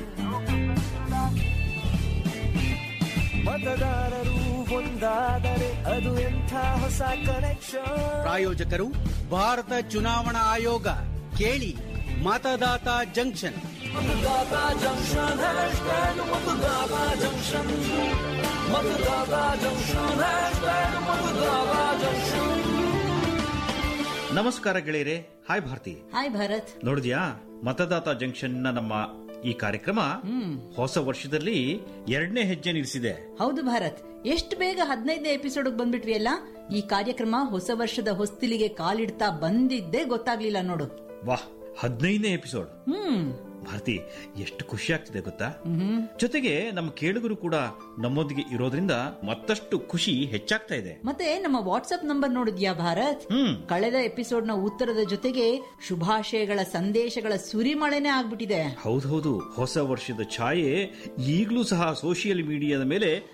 ಮತದಾರರು ಒಂದಾದರೆ ಅದು ಎಂಥ ಹೊಸ ಕನೆಕ್ಷನ್ ಪ್ರಾಯೋಜಕರು ಭಾರತ ಚುನಾವಣಾ ಆಯೋಗ ಕೇಳಿ ಮತದಾತ ಜಂಕ್ಷನ್ ಮತದಾತ ಜಂಕ್ಷನ್ ಹ್ಯಾಶ್ಟ್ಯಾಗ್ ಮತದಾತ ಜಂಕ್ಷನ್ ಮತದಾತ ಜಂಕ್ಷನ್ ಹ್ಯಾಶ್ಟ್ಯಾಗ್ ಮತದಾತ ಜಂಕ್ಷನ್ ನಮಸ್ಕಾರ ಗೆಳೆಯರೆ ಹಾಯ್ ಭಾರತಿ ಹಾಯ್ ಭರತ್ ನೋಡಿದ್ಯಾ ಮತದಾತ ಜಂಕ್ಷನ್ ನ ನಮ್ಮ ಈ ಕಾರ್ಯಕ್ರಮ ಹೊಸ ವರ್ಷದಲ್ಲಿ ಎರಡನೇ ಹೆಜ್ಜೆ ನಿಲ್ಲಿಸಿದೆ ಹೌದು ಭಾರತ್ ಎಷ್ಟು ಬೇಗ ಹದಿನೈದನೇ ಎಪಿಸೋಡ್ ಬಂದ್ಬಿಟ್ವಿ ಅಲ್ಲ ಈ ಕಾರ್ಯಕ್ರಮ ಹೊಸ ವರ್ಷದ ಹೊಸ್ತಿಲಿಗೆ ಕಾಲಿಡ್ತಾ ಬಂದಿದ್ದೇ ಗೊತ್ತಾಗ್ಲಿಲ್ಲ ನೋಡು ವಾಹ್ ಹದಿನೈದನೇ ಎಪಿಸೋಡ್ ಹ್ಮ್ ಭಾರತಿ ಎಷ್ಟು ಖುಷಿ ಆಗ್ತಿದೆ ಗೊತ್ತಾ ಜೊತೆಗೆ ನಮ್ಮ ಕೇಳುಗರು ಕೂಡ ನಮ್ಮೊಂದಿಗೆ ಇರೋದ್ರಿಂದ ಮತ್ತಷ್ಟು ಖುಷಿ ಹೆಚ್ಚಾಗ್ತಾ ಇದೆ ಮತ್ತೆ ನಮ್ಮ ವಾಟ್ಸ್ಆಪ್ ನಂಬರ್ ನೋಡಿದ್ಯಾ ಭಾರತ್ ಕಳೆದ ಎಪಿಸೋಡ್ ನ ಉತ್ತರದ ಜೊತೆಗೆ ಶುಭಾಶಯಗಳ ಸಂದೇಶಗಳ ಸುರಿಮಳೆನೇ ಆಗ್ಬಿಟ್ಟಿದೆ ಹೌದೌದು ಹೊಸ ವರ್ಷದ ಛಾಯೆ ಈಗಲೂ ಸಹ ಸೋಷಿಯಲ್ ಮೀಡಿಯಾದ ಮೇಲೆ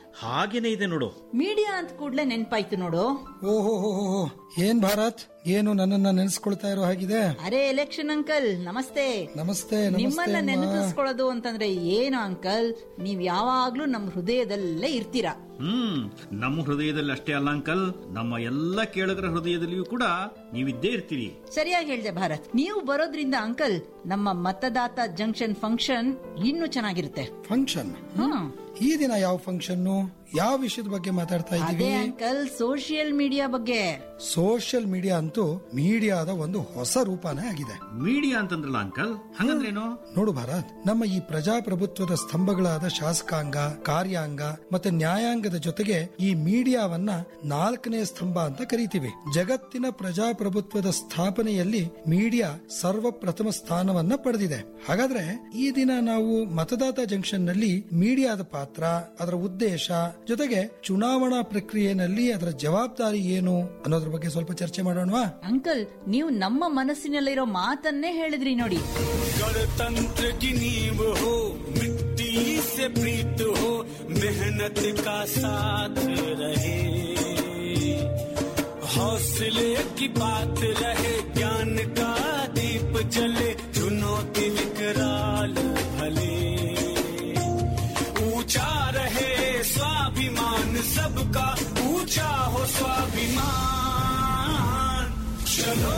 ಹಾಗೇನೆ ಇದೆ ನೋಡು ಮೀಡಿಯಾ ಅಂತ ಕೂಡ್ಲೆ ನೆನ್ಪಾಯ್ತು ನೋಡು ಓಹೋ ಹೋ ಹೋ ಹೋ. ಏನ್ ಭಾರತ್ ಏನು ನನ್ನನ್ನ ನೆನೆಸ್ಕೊಳ್ತಾ ಇರೋ ಹಾಗಿದೆ ಅರೆ ಎಲೆಕ್ಷನ್ ಅಂಕಲ್ ನಮಸ್ತೆ ನಮಸ್ತೆ ನಿಮ್ಮನ್ನ ನಮಸ್ತೆ ಅಮ್ಮ. ನೆನಪಿಸ್ಕೊಳ್ಳೋದು ಅಂತಂದ್ರೆ ಏನು ಅಂಕಲ್ ನೀವ್ ಯಾವಾಗ್ಲೂ ನಮ್ ಹೃದಯದಲ್ಲೇ ಇರ್ತೀರಾ ಹ್ಮ್ ನಮ್ಮ ಹೃದಯದಲ್ಲಿ ಅಷ್ಟೇ ಅಲ್ಲ ಅಂಕಲ್ ನಮ್ಮ ಎಲ್ಲ ಕೇಳುಗರ ಹೃದಯದಲ್ಲಿಯೂ ಕೂಡ ನೀವಿದ್ದೇ ಇರ್ತೀರಿ ಸರಿಯಾಗಿ ಹೇಳ್ದೆ ಭಾರತ್ ನೀವು ಬರೋದ್ರಿಂದ ಅಂಕಲ್ ನಮ್ಮ ಮತದಾತ ಜಂಕ್ಷನ್ ಫಂಕ್ಷನ್ ಇನ್ನೂ ಚೆನ್ನಾಗಿರುತ್ತೆ ಫಂಕ್ಷನ್ ಈ ದಿನ ಯಾವ ಫಂಕ್ಷನ್ ಯಾವ ವಿಷಯದ ಬಗ್ಗೆ ಮಾತಾಡ್ತಾ ಅದೇ ಇದ್ದೀವಿ ಅಂಕಲ್ ಸೋಷಿಯಲ್ ಮೀಡಿಯಾ ಬಗ್ಗೆ ಸೋಷಿಯಲ್ ಮೀಡಿಯಾ ಅಂತೂ ಮೀಡಿಯಾದ ಒಂದು ಹೊಸ ರೂಪನೇ ಆಗಿದೆ ಮೀಡಿಯಾ ಅಂತಂದ್ರಲ್ಲ ಅಂಕಲ್ ಹಂಗಂದ್ರೇನು ನೋಡು ಭಾರತ್ ನಮ್ಮ ಈ ಪ್ರಜಾಪ್ರಭುತ್ವದ ಸ್ತಂಭಗಳಾದ ಶಾಸಕಾಂಗ ಕಾರ್ಯಾಂಗ ಮತ್ತೆ ನ್ಯಾಯಾಂಗದ ಜೊತೆಗೆ ಈ ಮೀಡಿಯಾವನ್ನ ನಾಲ್ಕನೇ ಸ್ತಂಭ ಅಂತ ಕರಿತೀವಿ ಜಗತ್ತಿನ ಪ್ರಜಾಪ್ರಭುತ್ವದ ಸ್ಥಾಪನೆಯಲ್ಲಿ ಮೀಡಿಯಾ ಸರ್ವಪ್ರಥಮ ಸ್ಥಾನವನ್ನ ಪಡೆದಿದೆ ಹಾಗಾದ್ರೆ ಈ ದಿನ ನಾವು ಮತದಾತ ಜಂಕ್ಷನ್ ನಲ್ಲಿ ಮೀಡಿಯಾದ ಪಾತ್ರ ಅದರ ಉದ್ದೇಶ ಜೊತೆಗೆ ಚುನಾವಣಾ ಪ್ರಕ್ರಿಯೆಯಲ್ಲಿ ಅದರ ಜವಾಬ್ದಾರಿ ಏನು ಅನ್ನೋದ್ರ ಬಗ್ಗೆ ಸ್ವಲ್ಪ ಚರ್ಚೆ ಮಾಡೋಣವಾ ಅಂಕಲ್ ನೀವು ನಮ್ಮ ಮನಸ್ಸಿನಲ್ಲಿರೋ ಮಾತನ್ನೇ ಹೇಳಿದ್ರಿ ನೋಡಿ गणतंत्र की नींव हो मिट्टी से प्रीत हो मेहनत का साथ रहे हौसले की बात रहे ज्ञान का दीप जले चुनौती विकराल भले ऊंचा रहे स्वाभिमान सबका ऊंचा हो स्वाभिमान चलो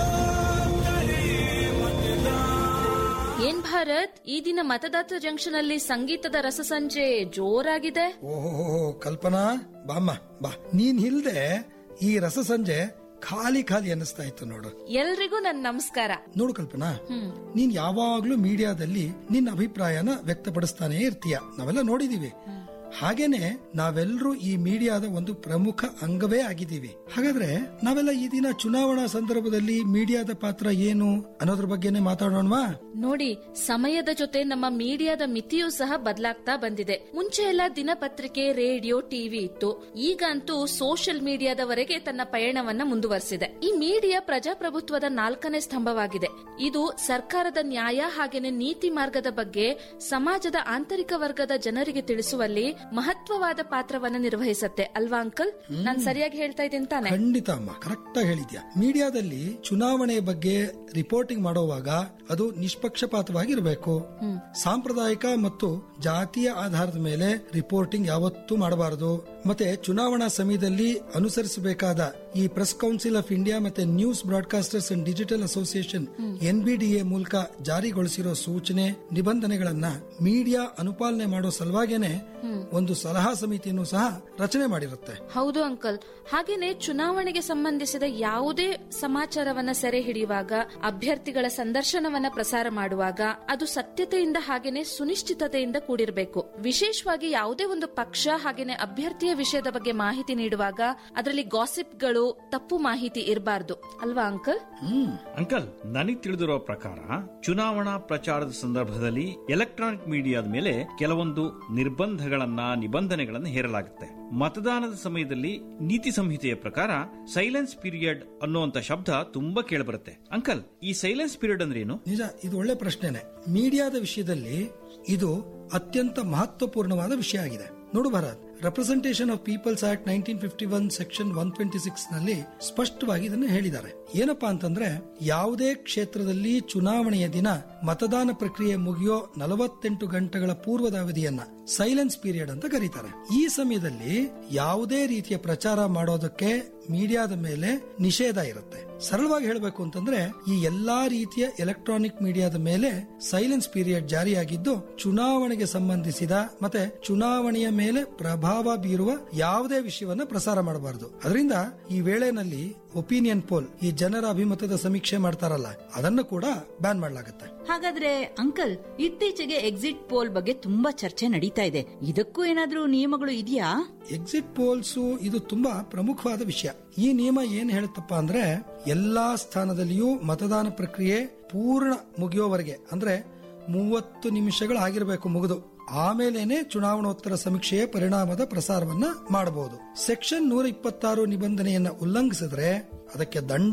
करें मतदान ಏನ್ ಭಾರತ್ ಈ ದಿನ ಮತದಾತ ಜಂಕ್ಷನ್ ಅಲ್ಲಿ ಸಂಗೀತದ ರಸಸಂಜೆ ಜೋರಾಗಿದೆ ಓಹೋ ಕಲ್ಪನಾ ಬಾಮ್ಮ ಬಾ ನೀನ್ ಇಲ್ದೆ ಈ ರಸ ಸಂಜೆ ಖಾಲಿ ಖಾಲಿ ಅನ್ನಿಸ್ತಾ ಇತ್ತು ನೋಡು ಎಲ್ರಿಗೂ ನನ್ ನಮಸ್ಕಾರ ನೋಡು ಕಲ್ಪನಾ ಹ್ಮ್ ನೀನ್ ಯಾವಾಗ್ಲೂ ಮೀಡಿಯಾದಲ್ಲಿ ನಿನ್ನ ಅಭಿಪ್ರಾಯನ ವ್ಯಕ್ತಪಡಿಸ್ತಾನೆ ಇರ್ತೀಯ ನಾವೆಲ್ಲ ನೋಡಿದೀವಿ ಹಾಗೇನೆ ನಾವೆಲ್ಲರೂ ಈ ಮೀಡಿಯಾದ ಒಂದು ಪ್ರಮುಖ ಅಂಗವೇ ಆಗಿದ್ದೀವಿ ಹಾಗಾದ್ರೆ ನಾವೆಲ್ಲ ಈ ದಿನ ಚುನಾವಣಾ ಸಂದರ್ಭದಲ್ಲಿ ಮೀಡಿಯಾದ ಪಾತ್ರ ಏನು ಅನ್ನೋದ್ರ ಬಗ್ಗೆನೆ ಮಾತಾಡೋಣವಾ ನೋಡಿ ಸಮಯದ ಜೊತೆ ನಮ್ಮ ಮೀಡಿಯಾದ ಮಿತಿಯೂ ಸಹ ಬದಲಾಗ್ತಾ ಬಂದಿದೆ ಮುಂಚೆ ಎಲ್ಲ ದಿನಪತ್ರಿಕೆ ರೇಡಿಯೋ ಟಿವಿ ಇತ್ತು ಈಗಂತೂ ಸೋಷಿಯಲ್ ಮೀಡಿಯಾದವರೆಗೆ ತನ್ನ ಪಯಣವನ್ನ ಮುಂದುವರೆಸಿದೆ ಈ ಮೀಡಿಯಾ ಪ್ರಜಾಪ್ರಭುತ್ವದ ನಾಲ್ಕನೇ ಸ್ತಂಭವಾಗಿದೆ ಇದು ಸರ್ಕಾರದ ನ್ಯಾಯ ಹಾಗೇನೆ ನೀತಿ ಮಾರ್ಗದ ಬಗ್ಗೆ ಸಮಾಜದ ಆಂತರಿಕ ವರ್ಗದ ಜನರಿಗೆ ತಿಳಿಸುವಲ್ಲಿ ಮಹತ್ವವಾದ ಪಾತ್ರವನ್ನ ನಿರ್ವಹಿಸುತ್ತೆ ಅಲ್ವಾ ಅಂಕಲ್ ನಾನ್ ಸರಿಯಾಗಿ ಹೇಳ್ತಾ ಇದ್ದೀನಿ ತಾನೆ ಖಂಡಿತ ಅಮ್ಮ ಕರೆಕ್ಟ್ ಆಗಿ ಹೇಳಿದ್ಯಾ ಮೀಡಿಯಾದಲ್ಲಿ ಚುನಾವಣೆ ಬಗ್ಗೆ ರಿಪೋರ್ಟಿಂಗ್ ಮಾಡುವಾಗ ಅದು ನಿಷ್ಪಕ್ಷಪಾತವಾಗಿರಬೇಕು ಸಾಂಪ್ರದಾಯಿಕ ಮತ್ತು ಜಾತಿಯ ಆಧಾರದ ಮೇಲೆ ರಿಪೋರ್ಟಿಂಗ್ ಯಾವತ್ತೂ ಮಾಡಬಾರದು ಮತ್ತೆ ಚುನಾವಣಾ ಸಮಯದಲ್ಲಿ ಅನುಸರಿಸಬೇಕಾದ ಈ ಪ್ರೆಸ್ ಕೌನ್ಸಿಲ್ ಆಫ್ ಇಂಡಿಯಾ ಮತ್ತೆ news broadcasters and digital association NBDA ಮೂಲಕ ಜಾರಿಗೊಳಿಸಿರೋ ಸೂಚನೆ ನಿಬಂಧನೆಗಳನ್ನ ಮೀಡಿಯಾ ಅನುಪಾಲನೆ ಮಾಡೋ ಸಲುವಾಗೇನೆ ಒಂದು ಸಲಹಾ ಸಮಿತಿಯನ್ನು ಸಹ ರಚನೆ ಮಾಡಿರುತ್ತೆ ಹೌದು ಅಂಕಲ್ ಹಾಗೇನೆ ಚುನಾವಣೆಗೆ ಸಂಬಂಧಿಸಿದ ಯಾವುದೇ ಸಮಾಚಾರವನ್ನ ಸೆರೆ ಹಿಡಿಯುವಾಗ ಅಭ್ಯರ್ಥಿಗಳ ಸಂದರ್ಶನವನ್ನ ಪ್ರಸಾರ ಮಾಡುವಾಗ ಅದು ಸತ್ಯತೆಯಿಂದ ಹಾಗೇನೆ ಸುನಿಶ್ಚಿತತೆಯಿಂದ ಕೂಡಿರಬೇಕು ವಿಶೇಷವಾಗಿ ಯಾವುದೇ ಒಂದು ಪಕ್ಷ ಹಾಗೇನೆ ಅಭ್ಯರ್ಥಿಯ ವಿಷಯದ ಬಗ್ಗೆ ಮಾಹಿತಿ ನೀಡುವಾಗ ಅದರಲ್ಲಿ ಗಾಸಿಪ್ಗಳು ತಪ್ಪು ಮಾಹಿತಿ ಇರಬಾರ್ದು ಅಲ್ವಾ ಅಂಕಲ್ ಅಂಕಲ್ ನನಗೆ ತಿಳಿದಿರೋ ಪ್ರಕಾರ ಚುನಾವಣಾ ಪ್ರಚಾರದ ಸಂದರ್ಭದಲ್ಲಿ ಎಲೆಕ್ಟ್ರಾನಿಕ್ ಮೀಡಿಯಾದ ಮೇಲೆ ಕೆಲವೊಂದು ನಿರ್ಬಂಧಗಳನ್ನ ನಿಬಂಧನೆಗಳನ್ನ ಹೇರಲಾಗುತ್ತೆ ಮತದಾನದ ಸಮಯದಲ್ಲಿ ನೀತಿ ಸಂಹಿತೆಯ ಪ್ರಕಾರ ಸೈಲೆನ್ಸ್ ಪೀರಿಯಡ್ ಅನ್ನುವಂತ ಶಬ್ದ ತುಂಬಾ ಕೇಳಬರುತ್ತೆ ಅಂಕಲ್ ಈ ಸೈಲೆನ್ಸ್ ಪೀರಿಯಡ್ ಅಂದ್ರೆ ಏನು ನಿಜ ಇದು ಒಳ್ಳೆ ಪ್ರಶ್ನೆನೆ ಮೀಡಿಯಾದ ವಿಷಯದಲ್ಲಿ ಇದು ಅತ್ಯಂತ ಮಹತ್ವಪೂರ್ಣವಾದ ವಿಷಯ ಆಗಿದೆ ನೋಡು Bharat representation of people's act nineteen fifty one section one twenty six ನಲ್ಲಿ ಸ್ಪಷ್ಟವಾಗಿ ಇದನ್ನು ಹೇಳಿದ್ದಾರೆ ಏನಪ್ಪಾ ಅಂತಂದ್ರೆ ಯಾವುದೇ ಕ್ಷೇತ್ರದಲ್ಲಿ ಚುನಾವಣೆಯ ದಿನ ಮತದಾನ ಪ್ರಕ್ರಿಯೆ ಮುಗಿಯೋ ನಲವತ್ತೆಂಟು ಗಂಟೆಗಳ ಪೂರ್ವದ ಅವಧಿಯನ್ನ ಸೈಲೆನ್ಸ್ ಪೀರಿಯಡ್ ಅಂತ ಕರೀತಾರೆ ಈ ಸಮಯದಲ್ಲಿ ಯಾವುದೇ ರೀತಿಯ ಪ್ರಚಾರ ಮಾಡೋದಕ್ಕೆ ಮೀಡಿಯಾದ ಮೇಲೆ ನಿಷೇಧ ಇರುತ್ತೆ ಸರಳವಾಗಿ ಹೇಳಬೇಕು ಅಂತಂದ್ರೆ ಈ ಎಲ್ಲಾ ರೀತಿಯ ಎಲೆಕ್ಟ್ರಾನಿಕ್ ಮೀಡಿಯಾದ ಮೇಲೆ ಸೈಲೆನ್ಸ್ ಪೀರಿಯಡ್ ಜಾರಿಯಾಗಿದ್ದು ಚುನಾವಣೆಗೆ ಸಂಬಂಧಿಸಿದ ಮತ್ತೆ ಚುನಾವಣೆಯ ಮೇಲೆ ಪ್ರಭಾವ ಬೀರುವ ಯಾವುದೇ ವಿಷಯವನ್ನ ಪ್ರಸಾರ ಮಾಡಬಾರದು ಅದರಿಂದ ಈ ವೇಳೆನಲ್ಲಿ ಒಪಿನಿಯನ್ ಪೋಲ್ ಈ ಜನರ ಅಭಿಮತದ ಸಮೀಕ್ಷೆ ಮಾಡ್ತಾರಲ್ಲ ಅದನ್ನು ಕೂಡ ಬ್ಯಾನ್ ಮಾಡಲಾಗುತ್ತೆ ಹಾಗಾದ್ರೆ ಅಂಕಲ್ ಇತ್ತೀಚೆಗೆ ಎಕ್ಸಿಟ್ ಪೋಲ್ ಬಗ್ಗೆ ತುಂಬಾ ಚರ್ಚೆ ನಡೀತಾ ಇದೆ ಇದಕ್ಕೂ ಏನಾದ್ರೂ ನಿಯಮಗಳು ಇದೆಯಾ ಎಕ್ಸಿಟ್ ಪೋಲ್ಸ್ ಇದು ತುಂಬಾ ಪ್ರಮುಖವಾದ ವಿಷಯ ಈ ನಿಯಮ ಏನ್ ಹೇಳುತ್ತಪ್ಪ ಅಂದ್ರೆ ಎಲ್ಲಾ ಸ್ಥಾನದಲ್ಲಿಯೂ ಮತದಾನ ಪ್ರಕ್ರಿಯೆ ಪೂರ್ಣ ಮುಗಿಯೋವರೆಗೆ ಅಂದ್ರೆ ಮೂವತ್ತು ನಿಮಿಷಗಳಾಗಿರ್ಬೇಕು ಮುಗಿದು ಆಮೇಲೇನೆ ಚುನಾವಣೋತ್ತರ ಸಮೀಕ್ಷೆಯ ಪರಿಣಾಮದ ಪ್ರಸಾರವನ್ನ ಮಾಡಬಹುದು ಸೆಕ್ಷನ್ ನೂರ ಇಪ್ಪತ್ತಾರು ನಿಬಂಧನೆಯನ್ನ ಉಲ್ಲಂಘಿಸಿದ್ರೆ ಅದಕ್ಕೆ ದಂಡ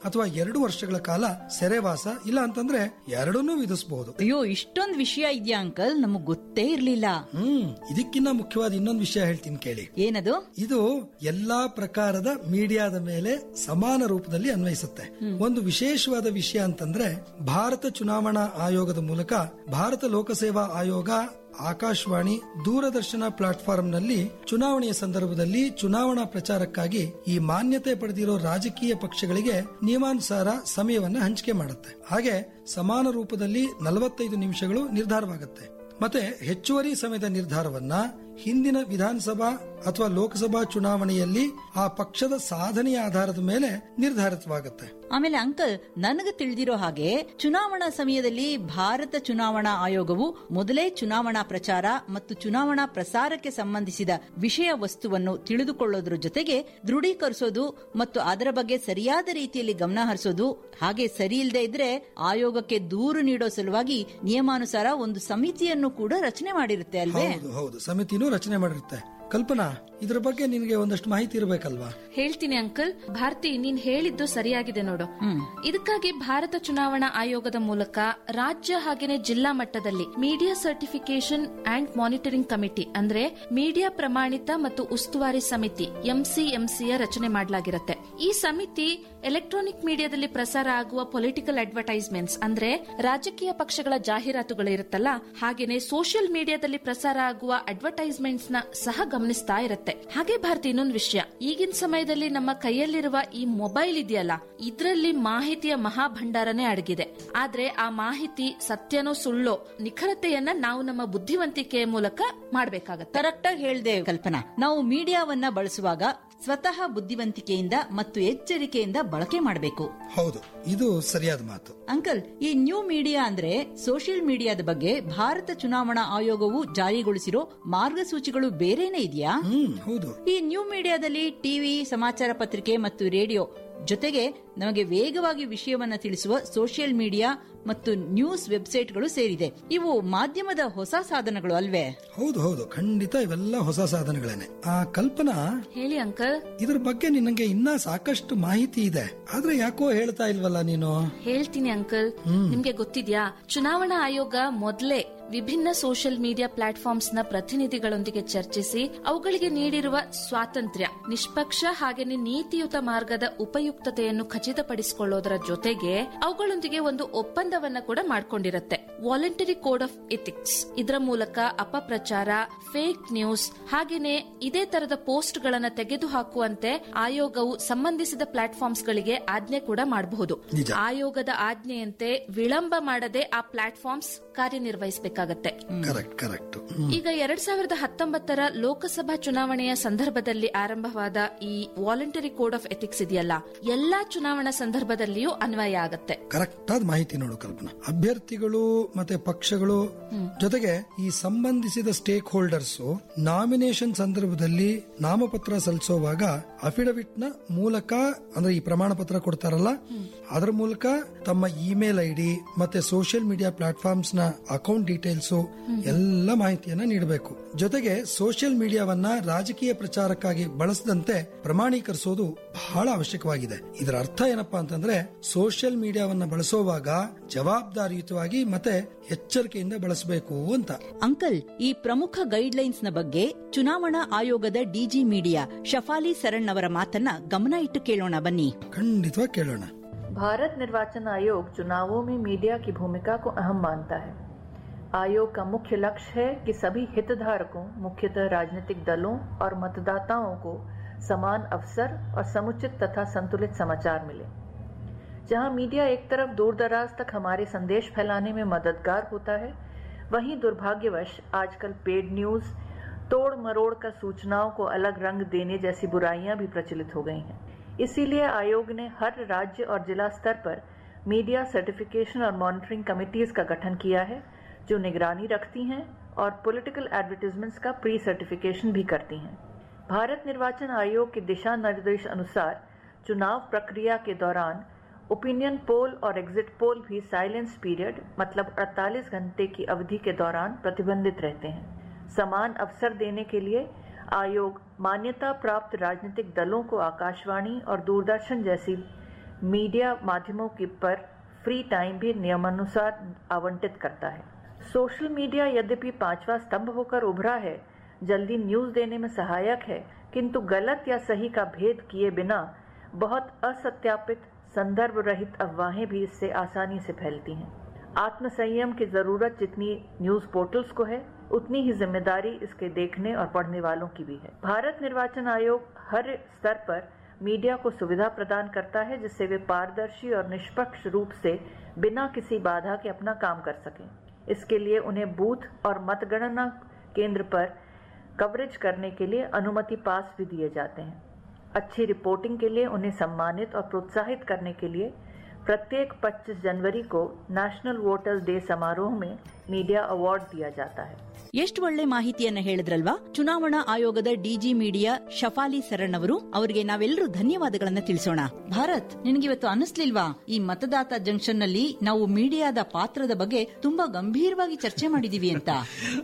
ಅಥವಾ ಎರಡು ವರ್ಷಗಳ ಕಾಲ ಸೆರೆವಾಸ ಇಲ್ಲ ಅಂತಂದ್ರೆ ಎರಡನ್ನೂ ವಿಧಿಸಬಹುದು ಅಯ್ಯೋ ಇಷ್ಟೊಂದ್ ವಿಷಯ ಇದೆಯಾ ಅಂಕಲ್ ನಮಗ್ ಗೊತ್ತೇ ಇರ್ಲಿಲ್ಲ ಹ್ಮ್ ಇದಕ್ಕಿನ್ನ ಮುಖ್ಯವಾದ ಇನ್ನೊಂದು ವಿಷಯ ಹೇಳ್ತೀನಿ ಕೇಳಿ ಏನದು ಇದು ಎಲ್ಲಾ ಪ್ರಕಾರದ ಮೀಡಿಯಾದ ಮೇಲೆ ಸಮಾನ ರೂಪದಲ್ಲಿ ಅನ್ವಯಿಸುತ್ತೆ ಒಂದು ವಿಶೇಷವಾದ ವಿಷಯ ಅಂತಂದ್ರೆ ಭಾರತ ಚುನಾವಣಾ ಆಯೋಗದ ಮೂಲಕ ಭಾರತ ಲೋಕಸೇವಾ ಆಯೋಗ ಆಕಾಶವಾಣಿ ದೂರದರ್ಶನ ಪ್ಲಾಟ್ಫಾರ್ಮ್ನಲ್ಲಿ ಚುನಾವಣೆಯ ಸಂದರ್ಭದಲ್ಲಿ ಚುನಾವಣಾ ಪ್ರಚಾರಕ್ಕಾಗಿ ಈ ಮಾನ್ಯತೆ ಪಡೆದಿರೋ ರಾಜಕೀಯ ಪಕ್ಷಗಳಿಗೆ ನಿಯಮಾನುಸಾರ ಸಮಯವನ್ನ ಹಂಚಿಕೆ ಮಾಡುತ್ತೆ ಹಾಗೆ ಸಮಾನ ರೂಪದಲ್ಲಿ ನಲವತ್ತೈದು ನಿಮಿಷಗಳು ನಿರ್ಧಾರವಾಗುತ್ತೆ ಮತ್ತೆ ಹೆಚ್ಚುವರಿ ಸಮಯದ ನಿರ್ಧಾರವನ್ನ ಹಿಂದಿನ ವಿಧಾನಸಭಾ ಅಥವಾ ಲೋಕಸಭಾ ಚುನಾವಣೆಯಲ್ಲಿ ಆ ಪಕ್ಷದ ಸಾಧನೆಯ ಆಧಾರದ ಮೇಲೆ ನಿರ್ಧಾರಿತವಾಗುತ್ತೆ ಆಮೇಲೆ ಅಂಕಲ್ ನನಗೆ ತಿಳಿದಿರೋ ಹಾಗೆ ಚುನಾವಣಾ ಸಮಯದಲ್ಲಿ ಭಾರತ ಚುನಾವಣಾ ಆಯೋಗವು ಮೊದಲೇ ಚುನಾವಣಾ ಪ್ರಚಾರ ಮತ್ತು ಚುನಾವಣಾ ಪ್ರಸಾರಕ್ಕೆ ಸಂಬಂಧಿಸಿದ ವಿಷಯ ವಸ್ತುವನ್ನು ತಿಳಿದುಕೊಳ್ಳೋದ್ರ ಜೊತೆಗೆ ದೃಢೀಕರಿಸೋದು ಮತ್ತು ಅದರ ಬಗ್ಗೆ ಸರಿಯಾದ ರೀತಿಯಲ್ಲಿ ಗಮನ ಹರಿಸೋದು ಹಾಗೆ ಸರಿ ಇಲ್ಲದೆ ಇದ್ರೆ ಆಯೋಗಕ್ಕೆ ದೂರು ನೀಡೋ ಸಲುವಾಗಿ ನಿಯಮಾನುಸಾರ ಒಂದು ಸಮಿತಿಯನ್ನು ಕೂಡ ರಚನೆ ಮಾಡಿರುತ್ತೆ ಅಲ್ವೇ ಹೌದು ಹೌದು ಸಮಿತಿನೂ ರಚನೆ ಮಾಡಿರುತ್ತೆ ಕಲ್ಪನಾ ಇದ್ರ ಬಗ್ಗೆ ನಿನಗೆ ಒಂದಷ್ಟು ಮಾಹಿತಿ ಇರಬೇಕಲ್ವಾ ಹೇಳ್ತೀನಿ ಅಂಕಲ್ ಭಾರತಿ ನೀನ್ ಹೇಳಿದ್ದು ಸರಿಯಾಗಿದೆ ನೋಡು ಇದಕ್ಕಾಗಿ ಭಾರತ ಚುನಾವಣಾ ಆಯೋಗದ ಮೂಲಕ ರಾಜ್ಯ ಹಾಗೇನೆ ಜಿಲ್ಲಾ ಮಟ್ಟದಲ್ಲಿ media certification and monitoring committee ಅಂದ್ರೆ ಮೀಡಿಯಾ ಪ್ರಮಾಣಿತ ಮತ್ತು ಉಸ್ತುವಾರಿ ಸಮಿತಿ ಎಂಸಿಎಂಸಿಯ ರಚನೆ ಮಾಡಲಾಗಿರುತ್ತೆ ಈ ಸಮಿತಿ ಎಲೆಕ್ಟ್ರಾನಿಕ್ ಮೀಡಿಯಾದಲ್ಲಿ ಪ್ರಸಾರ ಆಗುವ ಪೊಲಿಟಿಕಲ್ ಅಡ್ವರ್ಟೈಸ್ಮೆಂಟ್ಸ್ ಅಂದ್ರೆ ರಾಜಕೀಯ ಪಕ್ಷಗಳ ಜಾಹೀರಾತುಗಳು ಇರುತ್ತಲ್ಲ ಹಾಗೇನೆ ಸೋಷಿಯಲ್ ಮೀಡಿಯಾದಲ್ಲಿ ಪ್ರಸಾರ ಆಗುವ ಅಡ್ವರ್ಟೈಸ್ಮೆಂಟ್ಸ್ ನ ಸಹ ಗಮನಿಸ್ತಾ ಇರುತ್ತೆ ಹಾಗೆ ಭಾರತಿ ಇನ್ನೊಂದು ವಿಷಯ ಈಗಿನ ಸಮಯದಲ್ಲಿ ನಮ್ಮ ಕೈಯಲ್ಲಿರುವ ಈ ಮೊಬೈಲ್ ಇದೆಯಲ್ಲ ಇದರಲ್ಲಿ ಮಾಹಿತಿಯ ಮಹಾಭಂಡಾರನೇ ಅಡಗಿದೆ ಆದ್ರೆ ಆ ಮಾಹಿತಿ ಸತ್ಯನೋ ಸುಳ್ಳೋ ನಿಖರತೆಯನ್ನ ನಾವು ನಮ್ಮ ಬುದ್ಧಿವಂತಿಕೆಯ ಮೂಲಕ ಮಾಡಬೇಕಾಗತ್ತೆ ಕರೆಕ್ಟ್ ಆಗಿ ಹೇಳ್ದೆ ಕಲ್ಪನಾ ನಾವು ಮೀಡಿಯಾವನ್ನ ಬಳಸುವಾಗ ಸ್ವತಃ ಬುದ್ಧಿವಂತಿಕೆಯಿಂದ ಮತ್ತು ಎಚ್ಚರಿಕೆಯಿಂದ ಬಳಕೆ ಮಾಡಬೇಕು ಹೌದು ಇದು ಸರಿಯಾದ ಮಾತು ಅಂಕಲ್ ಈ ನ್ಯೂ ಮೀಡಿಯಾ ಅಂದ್ರೆ ಸೋಷಿಯಲ್ ಮೀಡಿಯಾದ ಬಗ್ಗೆ ಭಾರತ ಚುನಾವಣಾ ಆಯೋಗವು ಜಾರಿಗೊಳಿಸಿರೋ ಮಾರ್ಗಸೂಚಿಗಳು ಬೇರೆನೇ ಇದೆಯಾ ಹೌದು ಈ ನ್ಯೂ ಮೀಡಿಯಾದಲ್ಲಿ ಟಿವಿ ಸಮಾಚಾರ ಪತ್ರಿಕೆ ಮತ್ತು ರೇಡಿಯೋ ಜೊತೆಗೆ ನಮಗೆ ವೇಗವಾಗಿ ವಿಷಯವನ್ನ ತಿಳಿಸುವ ಸೋಷಿಯಲ್ ಮೀಡಿಯಾ ಮತ್ತು ನ್ಯೂಸ್ ವೆಬ್ಸೈಟ್ಗಳು ಸೇರಿದೆ ಇವು ಮಾಧ್ಯಮದ ಹೊಸ ಸಾಧನಗಳು ಅಲ್ವೇ ಹೌದು ಹೌದು ಖಂಡಿತ ಇವೆಲ್ಲ ಹೊಸ ಸಾಧನಗಳೇನೆ ಆ ಕಲ್ಪನಾ ಹೇಳಿ ಅಂಕಲ್ ಇದ್ರ ಬಗ್ಗೆ ನಿನಗೆ ಇನ್ನ ಸಾಕಷ್ಟು ಮಾಹಿತಿ ಇದೆ ಆದ್ರೆ ಯಾಕೋ ಹೇಳ್ತಾ ಇಲ್ವಲ್ಲ ನೀನು ಹೇಳ್ತೀನಿ ಅಂಕಲ್ ನಿಮ್ಗೆ ಗೊತ್ತಿದ್ಯಾ ಚುನಾವಣಾ ಆಯೋಗ ಮೊದಲೇ ವಿಭಿನ್ನ ಸೋಷಿಯಲ್ ಮೀಡಿಯಾ ಪ್ಲಾಟ್ಫಾರ್ಮ್ಸ್ ನ ಪ್ರತಿನಿಧಿಗಳೊಂದಿಗೆ ಚರ್ಚಿಸಿ ಅವುಗಳಿಗೆ ನೀಡಿರುವ ಸ್ವಾತಂತ್ರ್ಯ ನಿಷ್ಪಕ್ಷ ಹಾಗೇನೆ ನೀತಿಯುತ ಮಾರ್ಗದ ಉಪಯುಕ್ತತೆಯನ್ನು ಖಚಿತಪಡಿಸಿಕೊಳ್ಳೋದರ ಜೊತೆಗೆ ಅವುಗಳೊಂದಿಗೆ ಒಂದು ಒಪ್ಪಂದವನ್ನ ಕೂಡ ಮಾಡ್ಕೊಂಡಿರುತ್ತೆ ವಾಲಂಟರಿ ಕೋಡ್ ಆಫ್ ಎಥಿಕ್ಸ್ ಇದರ ಮೂಲಕ ಅಪಪ್ರಚಾರ ಫೇಕ್ ನ್ಯೂಸ್ ಹಾಗೇನೆ ಇದೇ ತರದ ಪೋಸ್ಟ್ ಗಳನ್ನ ತೆಗೆದುಹಾಕುವಂತೆ ಆಯೋಗವು ಸಂಬಂಧಿಸಿದ ಪ್ಲಾಟ್ಫಾರ್ಮ್ಸ್ ಗಳಿಗೆ ಆಜ್ಞೆ ಕೂಡ ಮಾಡಬಹುದು ಆಯೋಗದ ಆಜ್ಞೆಯಂತೆ ವಿಳಂಬ ಮಾಡದೆ ಆ ಪ್ಲಾಟ್ಫಾರ್ಮ್ಸ್ ಕಾರ್ಯನಿರ್ವಹಿಸಬೇಕಾಗತ್ತೆ ಕರೆಕ್ಟ್ ಕರೆಕ್ಟ್ ಈಗ ಎರಡ್ ಸಾವಿರದ ಹತ್ತೊಂಬತ್ತರ ಲೋಕಸಭಾ ಚುನಾವಣೆಯ ಸಂದರ್ಭದಲ್ಲಿ ಆರಂಭವಾದ ಈ ವಾಲಂಟರಿ ಕೋಡ್ ಆಫ್ ಎಥಿಕ್ಸ್ ಇದೆಯಲ್ಲ ಎಲ್ಲಾ ಚುನಾವಣಾ ಸಂದರ್ಭದಲ್ಲಿಯೂ ಅನ್ವಯ ಆಗತ್ತೆ ಕರೆಕ್ಟ್ ಆದ ಮಾಹಿತಿ ನೋಡು ಕಲ್ಪನಾ ಅಭ್ಯರ್ಥಿಗಳು ಮತ್ತೆ ಪಕ್ಷಗಳು ಜೊತೆಗೆ ಈ ಸಂಬಂಧಿಸಿದ ಸ್ಟೇಕ್ ಹೋಲ್ಡರ್ಸ್ ನಾಮಿನೇಷನ್ ಸಂದರ್ಭದಲ್ಲಿ ನಾಮಪತ್ರ ಸಲ್ಲಿಸುವಾಗ ಅಫಿಡವಿಟ್ ನ ಮೂಲಕ ಅಂದ್ರೆ ಈ ಪ್ರಮಾಣ ಪತ್ರ ಕೊಡ್ತಾರಲ್ಲ ಅದರ ಮೂಲಕ ತಮ್ಮ ಇಮೇಲ್ ಐ ಡಿ ಮತ್ತೆ ಸೋಷಿಯಲ್ ಮೀಡಿಯಾ ಪ್ಲಾಟ್ಫಾರ್ಮ್ಸ್ ನ ಅಕೌಂಟ್ ಡೀಟೇಲ್ಸ್ ಎಲ್ಲ ಮಾಹಿತಿಯನ್ನ ನೀಡಬೇಕು ಜೊತೆಗೆ ಸೋಷಿಯಲ್ ಮೀಡಿಯಾವನ್ನ ರಾಜಕೀಯ ಪ್ರಚಾರಕ್ಕಾಗಿ ಬಳಸದಂತೆ ಪ್ರಮಾಣೀಕರಿಸೋದು ಬಹಳ ಅವಶ್ಯಕವಾಗಿದೆ ಇದರ ಅರ್ಥ ಏನಪ್ಪಾ ಅಂತಂದ್ರೆ ಸೋಷಿಯಲ್ ಮೀಡಿಯಾವನ್ನ ಬಳಸುವಾಗ ಜವಾಬ್ದಾರಿಯುತವಾಗಿ ಮತ್ತೆ ಎಚ್ಚರಿಕೆಯಿಂದ ಬಳಸಬೇಕು ಅಂತ ಅಂಕಲ್ ಈ ಪ್ರಮುಖ ಗೈಡ್ ಲೈನ್ಸ್ ನ ಬಗ್ಗೆ ಚುನಾವಣಾ ಆಯೋಗದ ಡಿಜಿ ಮೀಡಿಯಾ ಶಫಾಲಿ ಸರಣ್ ಅವರ ಮಾತನ್ನ ಗಮನ ಇಟ್ಟು ಕೇಳೋಣ ಬನ್ನಿ ಖಂಡಿತವಾಗಿ ಕೇಳೋಣ भारत निर्वाचन आयोग चुनावों में मीडिया की भूमिका को अहम मानता है आयोग का मुख्य लक्ष्य है कि सभी हितधारकों मुख्यतः राजनीतिक दलों और मतदाताओं को समान अवसर और समुचित तथा संतुलित समाचार मिले जहां मीडिया एक तरफ दूर दराज तक हमारे संदेश फैलाने में मददगार होता है वहीं दुर्भाग्यवश आजकल पेड न्यूज तोड़ मरोड़ कर सूचनाओं को अलग रंग देने जैसी बुराइयां भी प्रचलित हो गई हैं इसीलिए आयोग ने हर राज्य और जिला स्तर पर मीडिया सर्टिफिकेशन और मॉनिटरिंग कमिटीज का गठन किया है जो निगरानी रखती हैं और पॉलिटिकल एडवर्टीजमेंट्स का प्री सर्टिफिकेशन भी करती हैं भारत निर्वाचन आयोग के दिशा निर्देश अनुसार चुनाव प्रक्रिया के दौरान ओपिनियन पोल और एग्जिट पोल भी साइलेंस पीरियड मतलब 48 घंटे की अवधि के दौरान प्रतिबंधित रहते हैं समान अवसर देने के लिए आयोग मान्यता प्राप्त राजनीतिक दलों को आकाशवाणी और दूरदर्शन जैसी मीडिया माध्यमों की पर फ्री टाइम भी नियमानुसार आवंटित करता है सोशल मीडिया यद्यपि पांचवा स्तंभ होकर उभरा है जल्दी न्यूज देने में सहायक है किंतु गलत या सही का भेद किए बिना बहुत असत्यापित संदर्भ रहित अफवाहें भी इससे आसानी से फैलती हैं आत्मसंयम की जरूरत जितनी न्यूज पोर्टल्स को है उतनी ही जिम्मेदारी इसके देखने और पढ़ने वालों की भी है भारत निर्वाचन आयोग हर स्तर पर मीडिया को सुविधा प्रदान करता है जिससे वे पारदर्शी और निष्पक्ष रूप से बिना किसी बाधा के अपना काम कर सकें इसके लिए उन्हें बूथ और मतगणना केंद्र पर कवरेज करने के लिए अनुमति पास भी दिए जाते हैं अच्छी रिपोर्टिंग के लिए उन्हें सम्मानित और प्रोत्साहित करने के लिए प्रत्येक 25 जनवरी को नेशनल वोटर्स डे समारोह में मीडिया अवार्ड दिया जाता है ಎಷ್ಟು ಒಳ್ಳೆ ಮಾಹಿತಿಯನ್ನ ಹೇಳಿದ್ರಲ್ವಾ ಚುನಾವಣಾ ಆಯೋಗದ ಡಿಜಿ ಮೀಡಿಯಾ ಶಫಾಲಿ ಸರಣ್ ಅವರು ಅವರಿಗೆ ನಾವೆಲ್ಲರೂ ಧನ್ಯವಾದಗಳನ್ನ ತಿಳಿಸೋಣ ಭಾರತ್ ನಿನಗಿವತ್ತು ಅನಿಸ್ಲಿಲ್ವಾ ಈ ಮತದಾತ ಜಂಕ್ಷನ್ ನಲ್ಲಿ ನಾವು ಮೀಡಿಯಾದ ಪಾತ್ರದ ಬಗ್ಗೆ ತುಂಬಾ ಗಂಭೀರವಾಗಿ ಚರ್ಚೆ ಮಾಡಿದೀವಿ ಅಂತ